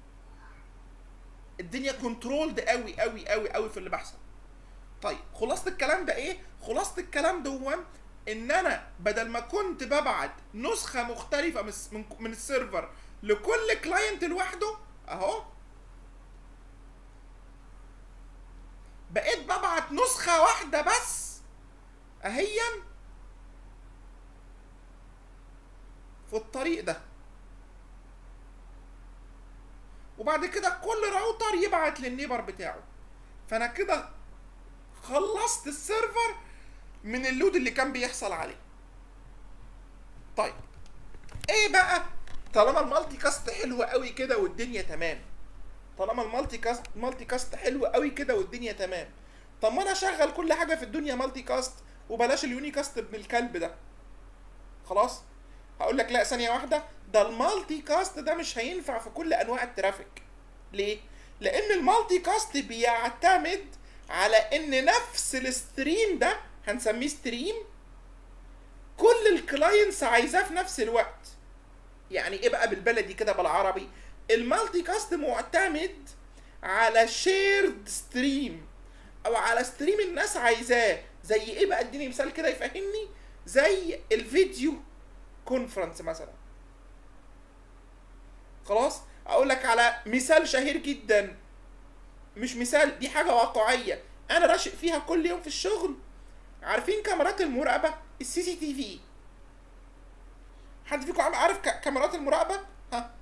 الدنيا كنترولد قوي قوي قوي قوي في اللي بيحصل طيب خلاصه الكلام ده ايه خلاصه الكلام ده ان انا بدل ما كنت ببعت نسخه مختلفه من من, من السيرفر لكل كلاينت لوحده اهو بقيت ببعت نسخه واحده بس اهيا في الطريق ده وبعد كده كل راوتر يبعت للنيبر بتاعه فانا كده خلصت السيرفر من اللود اللي كان بيحصل عليه طيب ايه بقى طالما المالتي كاست حلوه قوي كده والدنيا تمام طالما المالتي كاست مالتي كاست حلوه قوي كده والدنيا تمام طب ما انا اشغل كل حاجه في الدنيا مالتي كاست وبلاش اليوني كاست ابن الكلب ده خلاص هقول لك لا ثانيه واحده ده المالتي كاست ده مش هينفع في كل انواع الترافيك ليه لان المالتي كاست بيعتمد على ان نفس الستريم ده هنسميه ستريم كل الكلاينتس عايزاه في نفس الوقت يعني ايه بقى بالبلدي كده بالعربي المالتي كاست معتمد على شيرد ستريم او على ستريم الناس عايزاه زي ايه بقى اديني مثال كده يفهمني زي الفيديو كونفرنس مثلا خلاص اقول لك على مثال شهير جدا مش مثال دي حاجه واقعيه انا راشق فيها كل يوم في الشغل عارفين كاميرات المراقبه السي سي تي في حد فيكم عارف كاميرات المراقبه ها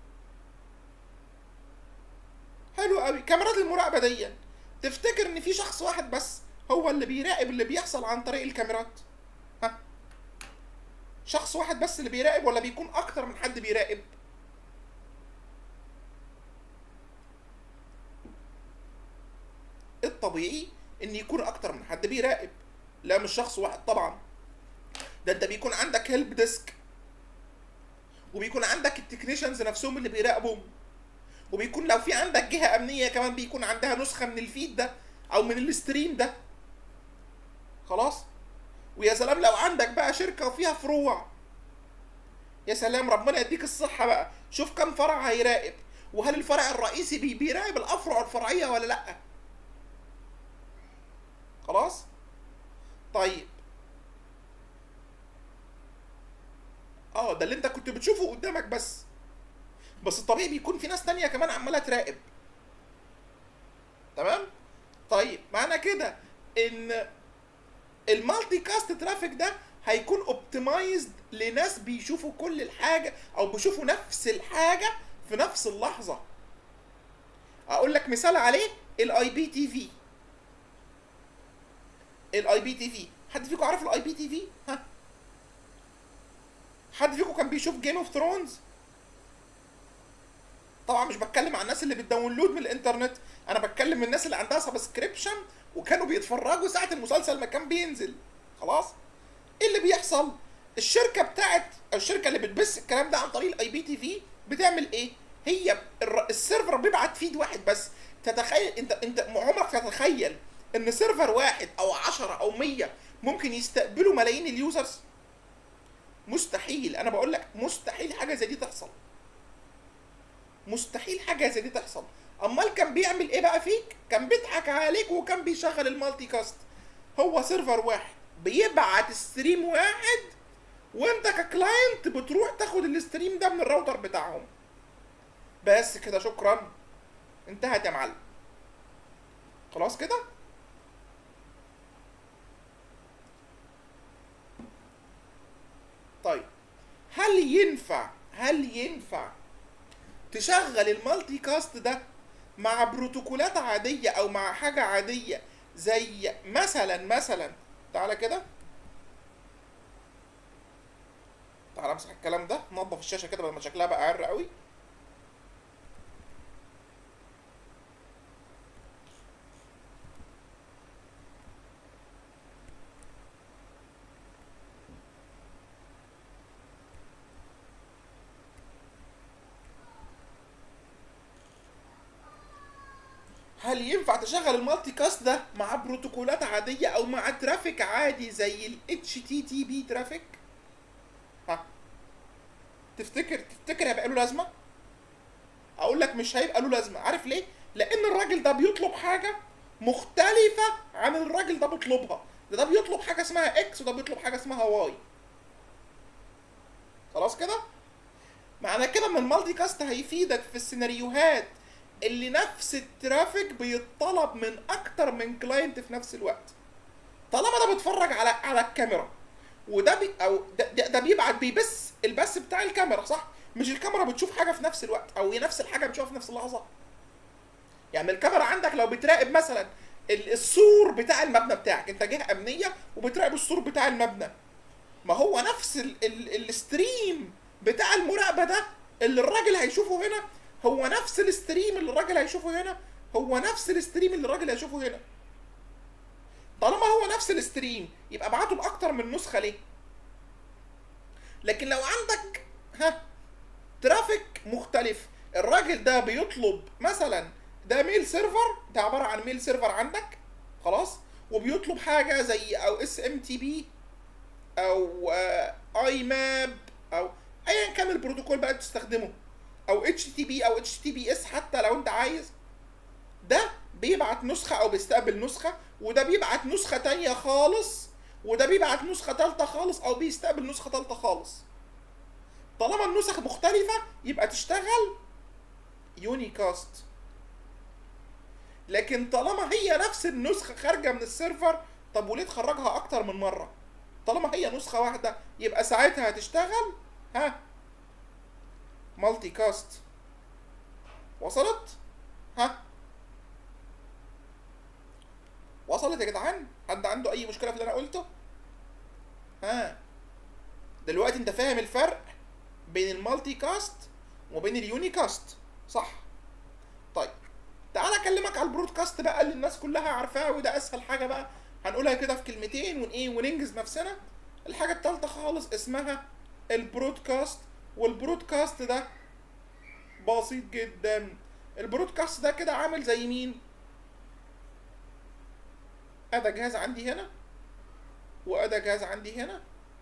حلو قوي كاميرات المراقبه دي تفتكر ان في شخص واحد بس هو اللي بيراقب اللي بيحصل عن طريق الكاميرات ها شخص واحد بس اللي بيراقب ولا بيكون اكتر من حد بيراقب الطبيعي ان يكون اكتر من حد بيراقب لا مش شخص واحد طبعا ده انت بيكون عندك هيلب ديسك وبيكون عندك التكنيشنز نفسهم اللي بيراقبوا وبيكون لو في عندك جهه امنيه كمان بيكون عندها نسخه من الفيد ده او من الستريم ده خلاص ويا سلام لو عندك بقى شركه وفيها فروع يا سلام ربنا يديك الصحه بقى شوف كم فرع هيراقب وهل الفرع الرئيسي بي بيراقب الافرع الفرعيه ولا لا خلاص طيب اه ده اللي انت كنت بتشوفه قدامك بس بس الطبيعي بيكون في ناس تانية كمان عمالة تراقب تمام طيب معنى كده ان المالتي كاست ترافيك ده هيكون اوبتمايزد لناس بيشوفوا كل الحاجة او بيشوفوا نفس الحاجة في نفس اللحظة اقول لك مثال عليه الاي بي تي في الاي بي تي في حد فيكم عارف الاي بي تي في ها حد فيكم كان بيشوف جيم اوف ثرونز طبعا مش بتكلم عن الناس اللي بتداونلود من الانترنت انا بتكلم من الناس اللي عندها سبسكريبشن وكانوا بيتفرجوا ساعه المسلسل ما كان بينزل خلاص ايه اللي بيحصل الشركه بتاعت او الشركه اللي بتبث الكلام ده عن طريق الاي بي تي في بتعمل ايه هي السيرفر بيبعت فيد واحد بس تتخيل انت انت عمرك تتخيل ان سيرفر واحد او 10 او 100 ممكن يستقبلوا ملايين اليوزرز مستحيل انا بقول لك مستحيل حاجه زي دي تحصل مستحيل حاجه زي دي تحصل امال كان بيعمل ايه بقى فيك كان بيضحك عليك وكان بيشغل المالتي كاست هو سيرفر واحد بيبعت ستريم واحد وانت ككلاينت بتروح تاخد الستريم ده من الراوتر بتاعهم بس كده شكرا انتهت يا معلم خلاص كده طيب هل ينفع هل ينفع تشغل المالتي كاست ده مع بروتوكولات عادية أو مع حاجة عادية زي مثلا مثلا تعالى كده تعال امسح الكلام ده نظف الشاشه كده بدل ما شكلها بقى عر قوي هل ينفع تشغل المالتي كاست ده مع بروتوكولات عادية أو مع ترافيك عادي زي ال HTTP ترافيك؟ ها تفتكر تفتكر هيبقى له لازمة؟ أقول لك مش هيبقى له لازمة، عارف ليه؟ لأن الراجل ده بيطلب حاجة مختلفة عن الراجل ده بيطلبها، ده ده بيطلب حاجة اسمها إكس وده بيطلب حاجة اسمها واي. خلاص كده؟ معنى كده ان المالتي كاست هيفيدك في السيناريوهات اللي نفس الترافيك بيطلب من اكتر من كلاينت في نفس الوقت طالما ده بيتفرج على على الكاميرا وده بي او ده, ده, ده بيبعت بيبث البث بتاع الكاميرا صح مش الكاميرا بتشوف حاجه في نفس الوقت او هي نفس الحاجه بتشوفها في نفس اللحظه يعني الكاميرا عندك لو بتراقب مثلا ال- السور بتاع المبنى بتاعك انت جهه امنيه وبتراقب السور بتاع المبنى ما هو نفس ال ال الستريم بتاع المراقبه ده اللي الراجل هيشوفه هنا هو نفس الستريم اللي الراجل هيشوفه هنا هو نفس الستريم اللي الراجل هيشوفه هنا طالما هو نفس الستريم يبقى ابعته باكتر من نسخه ليه لكن لو عندك ها ترافيك مختلف الراجل ده بيطلب مثلا ده ميل سيرفر ده عباره عن ميل سيرفر عندك خلاص وبيطلب حاجه زي او اس ام تي بي او اي ماب او ايا كان البروتوكول بقى تستخدمه او اتش تي بي او اتش تي بي اس حتى لو انت عايز ده بيبعت نسخة او بيستقبل نسخة وده بيبعت نسخة تانية خالص وده بيبعت نسخة تالتة خالص او بيستقبل نسخة تالتة خالص طالما النسخ مختلفة يبقى تشتغل يونيكاست لكن طالما هي نفس النسخة خارجة من السيرفر طب وليه تخرجها اكتر من مرة طالما هي نسخة واحدة يبقى ساعتها هتشتغل ها مالتي كاست وصلت ها وصلت يا جدعان حد عنده اي مشكله في اللي انا قلته ها دلوقتي انت فاهم الفرق بين المالتي كاست وبين اليوني كاست صح طيب تعال اكلمك على البرودكاست بقى اللي الناس كلها عارفاها وده اسهل حاجه بقى هنقولها كده في كلمتين ون ايه وننجز نفسنا الحاجه التالتة خالص اسمها البرودكاست والبرودكاست ده بسيط جدا البرودكاست ده كده عامل زي مين ادي جهاز عندي هنا وادي جهاز عندي هنا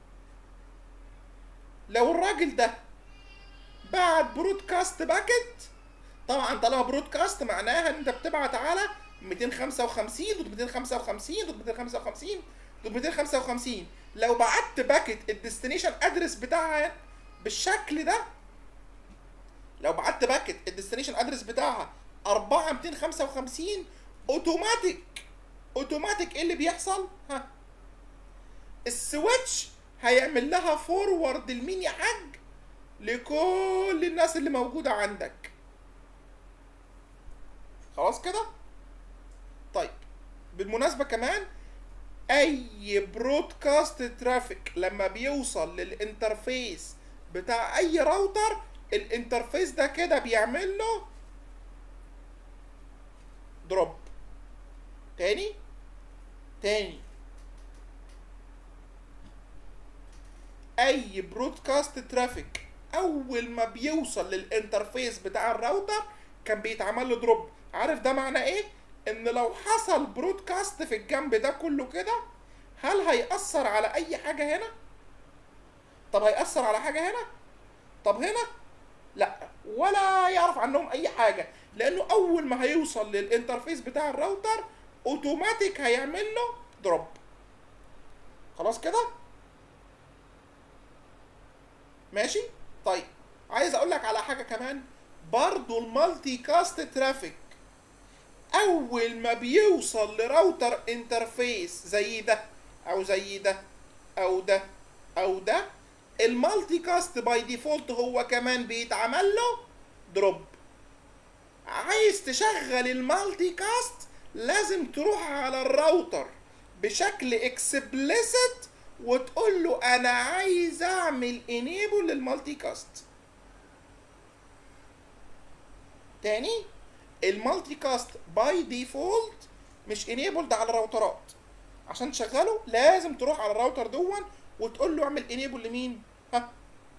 لو الراجل ده بعت برودكاست باكت طبعا طالما برودكاست معناها ان انت بتبعت على 255 دوت 255 دوت 255 دوت 255 لو بعت باكت الديستنيشن ادرس بتاعها بالشكل ده لو بعت باكت الديستنيشن ادرس بتاعها 4 255 اوتوماتيك اوتوماتيك ايه اللي بيحصل؟ ها السويتش هيعمل لها فورورد لمين يا حاج؟ لكل الناس اللي موجودة عندك خلاص كده؟ طيب بالمناسبة كمان اي برودكاست ترافيك لما بيوصل للانترفيس بتاع اي راوتر الانترفيس ده كده بيعمل له دروب تاني تاني اي برودكاست ترافيك اول ما بيوصل للانترفيس بتاع الراوتر كان بيتعمل له دروب عارف ده معناه ايه ان لو حصل برودكاست في الجنب ده كله كده هل هيأثر على اي حاجة هنا طب هيأثر على حاجة هنا طب هنا لا ولا يعرف عنهم اي حاجة لانه اول ما هيوصل للانترفيس بتاع الراوتر اوتوماتيك هيعمل له دروب خلاص كده ماشي طيب عايز اقول لك على حاجه كمان برضو المالتي كاست ترافيك اول ما بيوصل لراوتر انترفيس زي ده او زي ده او ده او ده المالتي كاست باي ديفولت هو كمان بيتعمل له دروب عايز تشغل المالتي كاست لازم تروح على الراوتر بشكل اكسبليسيت وتقول له انا عايز اعمل انيبل للمالتي كاست تاني المالتي كاست باي ديفولت مش انيبلد على الراوترات عشان تشغله لازم تروح على الراوتر دون وتقول له اعمل انيبل لمين ها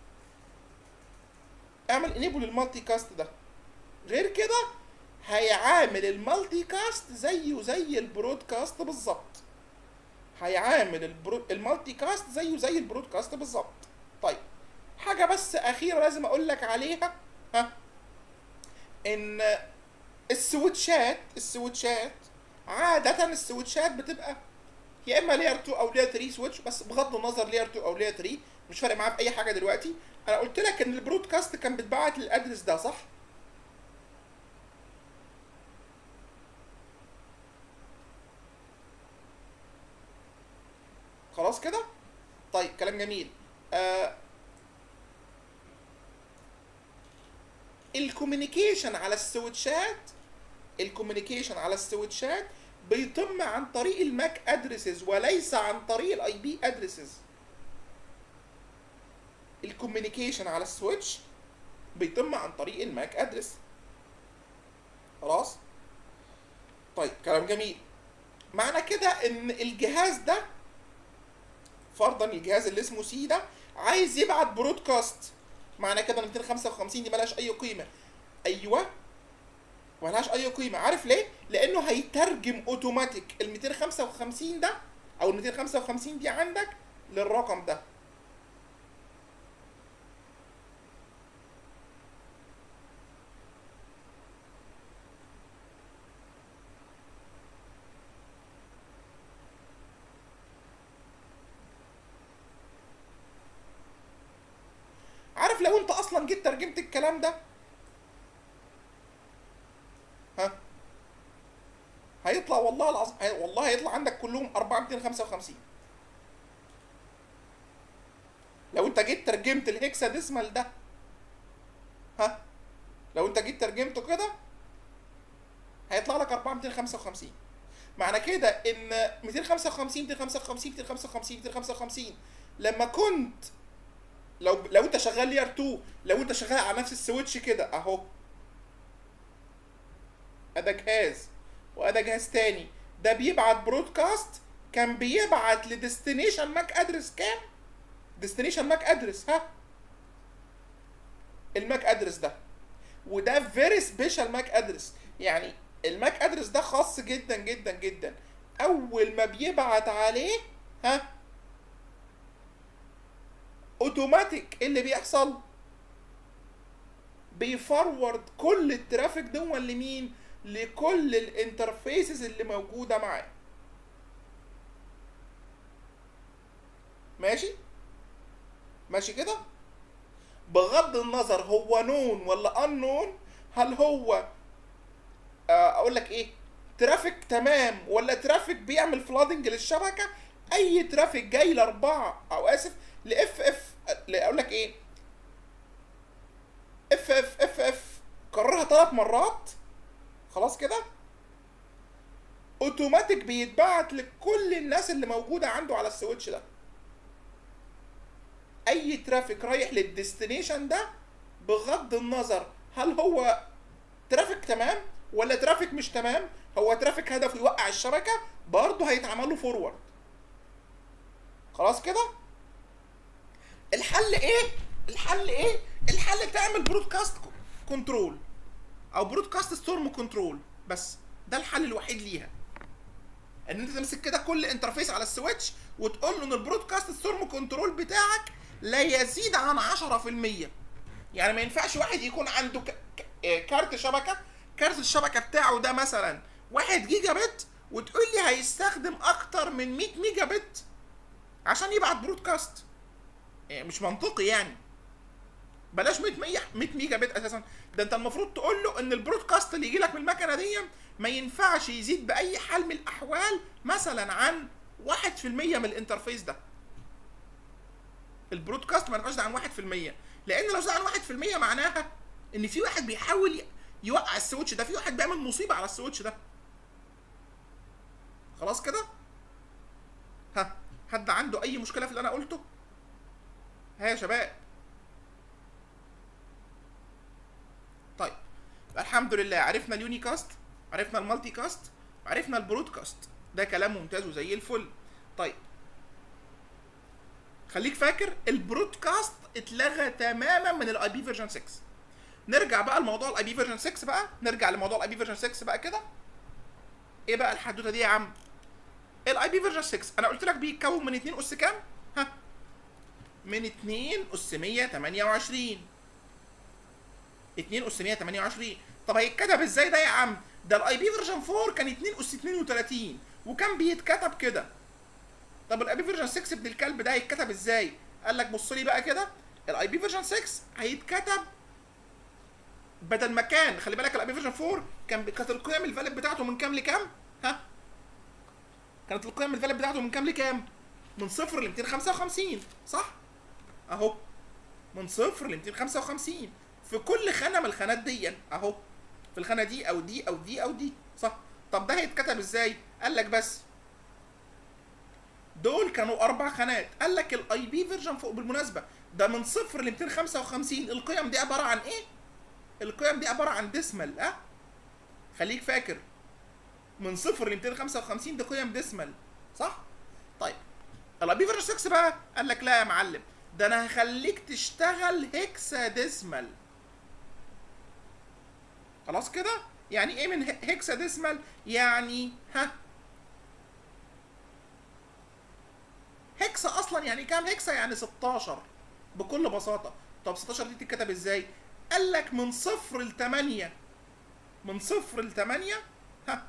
اعمل انيبل للمالتي كاست ده غير كده هيعامل المالتي كاست زيه زي البرودكاست بالظبط هيعامل البرو... المالتي كاست زيه زي البرودكاست بالظبط طيب حاجه بس اخيره لازم اقول لك عليها ها ان السويتشات السويتشات عادة السويتشات بتبقى يا اما لير 2 او لير 3 سويتش بس بغض النظر لير 2 او لير 3 مش فارق معاه في اي حاجه دلوقتي انا قلت لك ان البرودكاست كان بيتبعت للادرس ده صح؟ خلاص كده؟ طيب كلام جميل آه الكوميونيكيشن على السويتشات الكوميونيكيشن على السويتشات بيتم عن طريق الماك ادريسز وليس عن طريق الاي بي ادريسز الكوميونيكيشن على السويتش بيتم عن طريق الماك ادرس خلاص طيب كلام جميل معنى كده ان الجهاز ده فرضا الجهاز اللي اسمه سي ده عايز يبعت برودكاست معنى كده ان 255 دي ملهاش اي قيمه ايوه ملهاش اي قيمه عارف ليه لانه هيترجم اوتوماتيك ال 255 ده او ال 255 دي عندك للرقم ده عارف لو انت اصلا جيت ترجمت الكلام ده ها هيطلع والله العظيم هي- والله هيطلع عندك كلهم 4255 لو انت جيت ترجمت الهكسا ديسمال ده ها لو انت جيت ترجمته كده هيطلع لك 4255 معنى كده ان 255 255 255 255 لما كنت لو لو انت شغال لير 2 لو انت شغال على نفس السويتش كده اهو ادا جهاز وادا جهاز تاني ده بيبعت برودكاست كان بيبعت لديستنيشن ماك ادرس كام ديستنيشن ماك ادرس ها الماك ادرس ده وده فيري سبيشال ماك ادرس يعني الماك ادرس ده خاص جدا جدا جدا اول ما بيبعت عليه ها اوتوماتيك إيه اللي بيحصل بيفورورد كل الترافيك دون لمين لكل الانترفيسز اللي موجوده معاه ماشي ماشي كده بغض النظر هو نون ولا ان نون هل هو آه، اقول لك ايه ترافيك تمام ولا ترافيك بيعمل فلادنج للشبكه اي ترافيك جاي لاربعه او اسف لاف اف اقول لك ايه اف اف اف اف كررها ثلاث مرات خلاص كده اوتوماتيك بيتبعت لكل الناس اللي موجوده عنده على السويتش ده اي ترافيك رايح للديستنيشن ده بغض النظر هل هو ترافيك تمام ولا ترافيك مش تمام هو ترافيك هدفه يوقع الشبكه برضه هيتعمل له فورورد خلاص كده الحل ايه الحل ايه الحل تعمل برودكاست كنترول او برودكاست ستورم كنترول بس ده الحل الوحيد ليها ان انت تمسك كده كل انترفيس على السويتش وتقول له ان البرودكاست ستورم كنترول بتاعك لا يزيد عن 10% يعني ما ينفعش واحد يكون عنده ك... ك... آه، كارت شبكه كارت الشبكه بتاعه ده مثلا 1 جيجا بت وتقول لي هيستخدم اكتر من 100 ميجا بت عشان يبعت برودكاست يعني مش منطقي يعني بلاش 100 100 100 ميجا بت اساسا ده انت المفروض تقول له ان البرودكاست اللي يجي لك من المكنه دي ما ينفعش يزيد باي حال من الاحوال مثلا عن 1% من الانترفيس ده البرودكاست ما ينفعش عن 1% لان لو زاد عن 1% معناها ان في واحد بيحاول ي- يوقع السويتش ده في واحد بيعمل مصيبه على السويتش ده خلاص كده ها حد عنده اي مشكله في اللي انا قلته ها يا شباب طيب الحمد لله عرفنا اليونيكاست عرفنا المالتي كاست عرفنا البرودكاست ده كلام ممتاز وزي الفل طيب خليك فاكر البرودكاست اتلغى تماما من الاي بي فيرجن 6 نرجع بقى لموضوع الاي بي فيرجن 6 بقى نرجع لموضوع الاي بي فيرجن 6 بقى كده ايه بقى الحدوته دي يا عم الاي بي فيرجن 6 انا قلت لك بيتكون من 2 اس كام ها من 2 اس 128 2 اس 128 طب هيتكتب ازاي ده يا عم ده الاي بي فيرجن 4 كان 2 اس 32 وكان بيتكتب كده طب الاي بي فيرجن 6 ابن الكلب ده هيتكتب ازاي قال لك بص لي بقى كده الاي بي فيرجن 6 هيتكتب بدل ما كان خلي بالك الاي بي فيرجن 4 كان كانت القيم الفاليد بتاعته من كام لكام ها كانت القيم الفاليد بتاعته من كام لكام من صفر ل 255 صح اهو من صفر ل 255 في كل خانه من الخانات دي اهو في الخانه دي او دي او دي او دي صح طب ده هيتكتب ازاي قال لك بس دول كانوا اربع خانات قال لك الاي بي فيرجن فوق بالمناسبه ده من صفر ل 255 القيم دي عباره عن ايه القيم دي عباره عن ديسمال اه خليك فاكر من صفر ل 255 دي قيم ديسمال صح طيب الاي بي فيرجن 6 بقى قال لك لا يا معلم ده انا هخليك تشتغل هيكسا ديسمال خلاص كده يعني ايه من هيكسا ديسمال يعني ها هيكسا اصلا يعني كام هيكسا يعني 16 بكل بساطه طب 16 دي تتكتب ازاي قال لك من صفر ل 8 من صفر ل 8 ها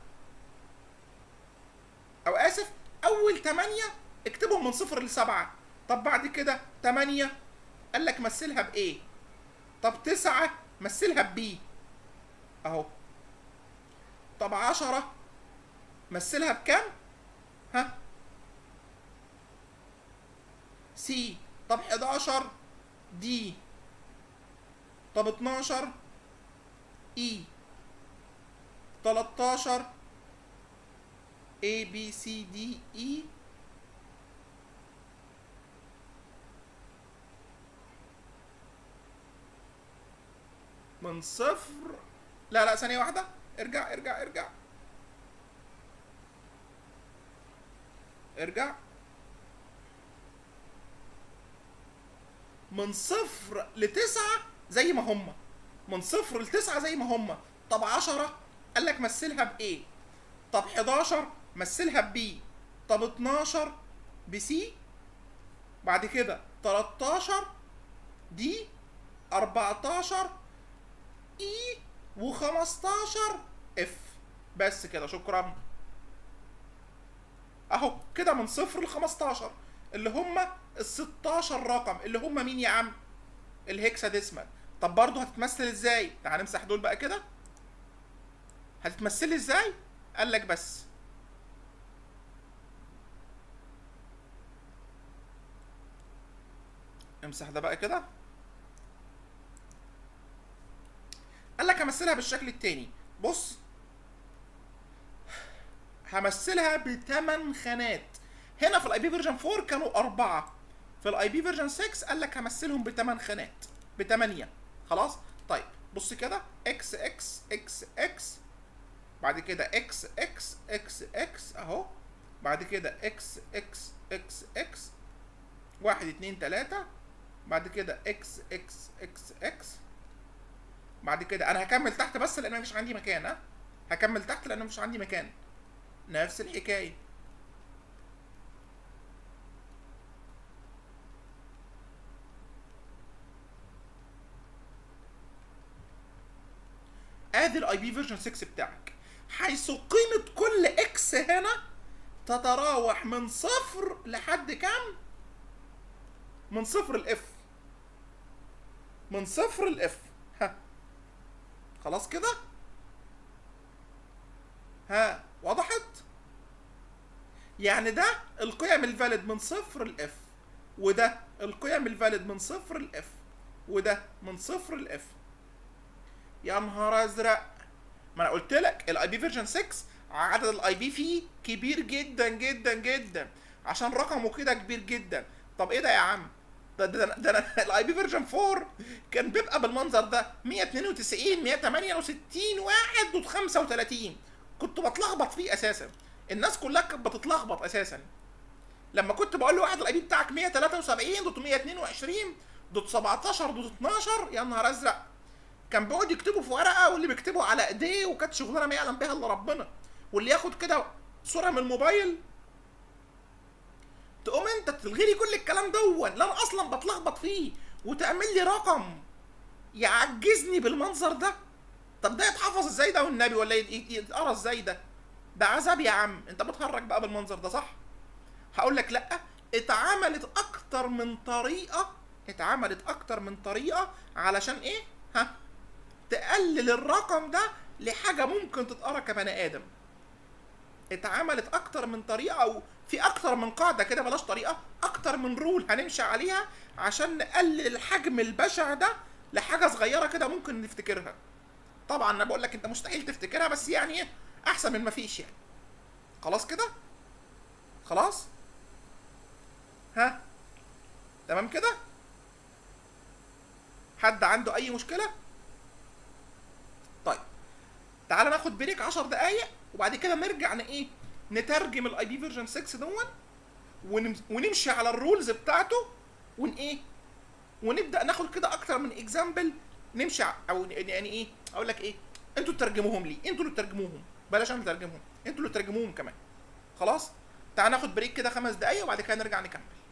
او اسف اول 8 اكتبهم من صفر ل 7 طب بعد كده 8 قال لك مثلها بايه طب 9 مثلها ببي اهو طب 10 مثلها بكام ها سي طب 11 دي طب 12 اي 13 A B C D E من صفر لا لا ثانية واحدة ارجع ارجع ارجع ارجع من صفر لتسعة زي ما هما من صفر لتسعة زي ما هما طب عشرة قال لك مثلها بإيه طب 11 مثلها ببي طب 12 بسي بعد كده 13 دي 14 اي و15 اف بس كده شكرا اهو كده من صفر ل 15 اللي هم ال 16 رقم اللي هم مين يا عم الهكسا ديسمال طب برضه هتتمثل ازاي تعال نمسح دول بقى كده هتتمثلي ازاي قال لك بس امسح ده بقى كده قال لك همثلها بالشكل التاني بص همثلها بثمان خانات هنا في الاي بي فيرجن 4 كانوا أربعة في الاي بي فيرجن 6 قال لك همثلهم بثمان خانات بثمانية خلاص طيب بص كده اكس اكس اكس اكس بعد كده اكس اكس اكس اكس اهو بعد كده اكس اكس اكس اكس واحد اتنين تلاتة بعد كده اكس اكس اكس اكس بعد كده انا هكمل تحت بس لان مفيش عندي مكان ها هكمل تحت لان مفيش عندي مكان نفس الحكايه ادي الاي بي فيرجن 6 بتاعك حيث قيمه كل اكس هنا تتراوح من صفر لحد كام من صفر الاف من صفر الاف ها خلاص كده ها وضحت يعني ده القيم الفاليد من صفر لاف وده القيم الفاليد من صفر لاف وده من صفر لاف يا نهار ازرق ما انا قلت لك الاي بي فيرجن 6 عدد الاي بي فيه كبير جدا جدا جدا عشان رقمه كده كبير جدا طب ايه ده يا عم ده ده ده, ده الاي بي فيرجن 4 كان بيبقى بالمنظر ده 192 168 واحد دوت 35 كنت بتلخبط فيه اساسا الناس كلها كانت بتتلخبط اساسا لما كنت بقول لواحد الاي بي بتاعك 173 دوت 122 دوت 17 دوت 12 يا نهار ازرق كان بيقعد يكتبه في ورقه واللي بيكتبه على ايديه وكانت شغلانه ما يعلم بها الا ربنا واللي ياخد كده صوره من الموبايل تقوم انت تلغي لي كل الكلام دون لا انا اصلا بتلخبط فيه وتعمل لي رقم يعجزني بالمنظر ده طب ده يتحفظ ازاي ده والنبي ولا يت- يت- يتقرا ازاي ده ده عذاب يا عم انت بتهرج بقى بالمنظر ده صح هقول لك لا اتعملت اكتر من طريقه اتعملت اكتر من طريقه علشان ايه ها تقلل الرقم ده لحاجه ممكن تتقرا كبني ادم اتعملت اكتر من طريقه او في اكتر من قاعده كده بلاش طريقه اكتر من رول هنمشي عليها عشان نقلل الحجم البشع ده لحاجه صغيره كده ممكن نفتكرها طبعا انا بقول لك انت مستحيل تفتكرها بس يعني ايه احسن من ما فيش يعني خلاص كده خلاص ها تمام كده حد عنده اي مشكله طيب تعال ناخد بريك 10 دقايق وبعد كده نرجع ن ايه نترجم الاي بي فيرجن 6 دون ونم- ونمشي على الرولز بتاعته ون ايه ونبدا ناخد كده اكتر من اكزامبل نمشي ع- او يعني ايه اقول لك ايه انتوا تترجموهم لي انتوا اللي تترجموهم بلاش انا اترجمهم انتوا اللي تترجموهم كمان خلاص تعال ناخد بريك كده خمس دقايق وبعد كده نرجع نكمل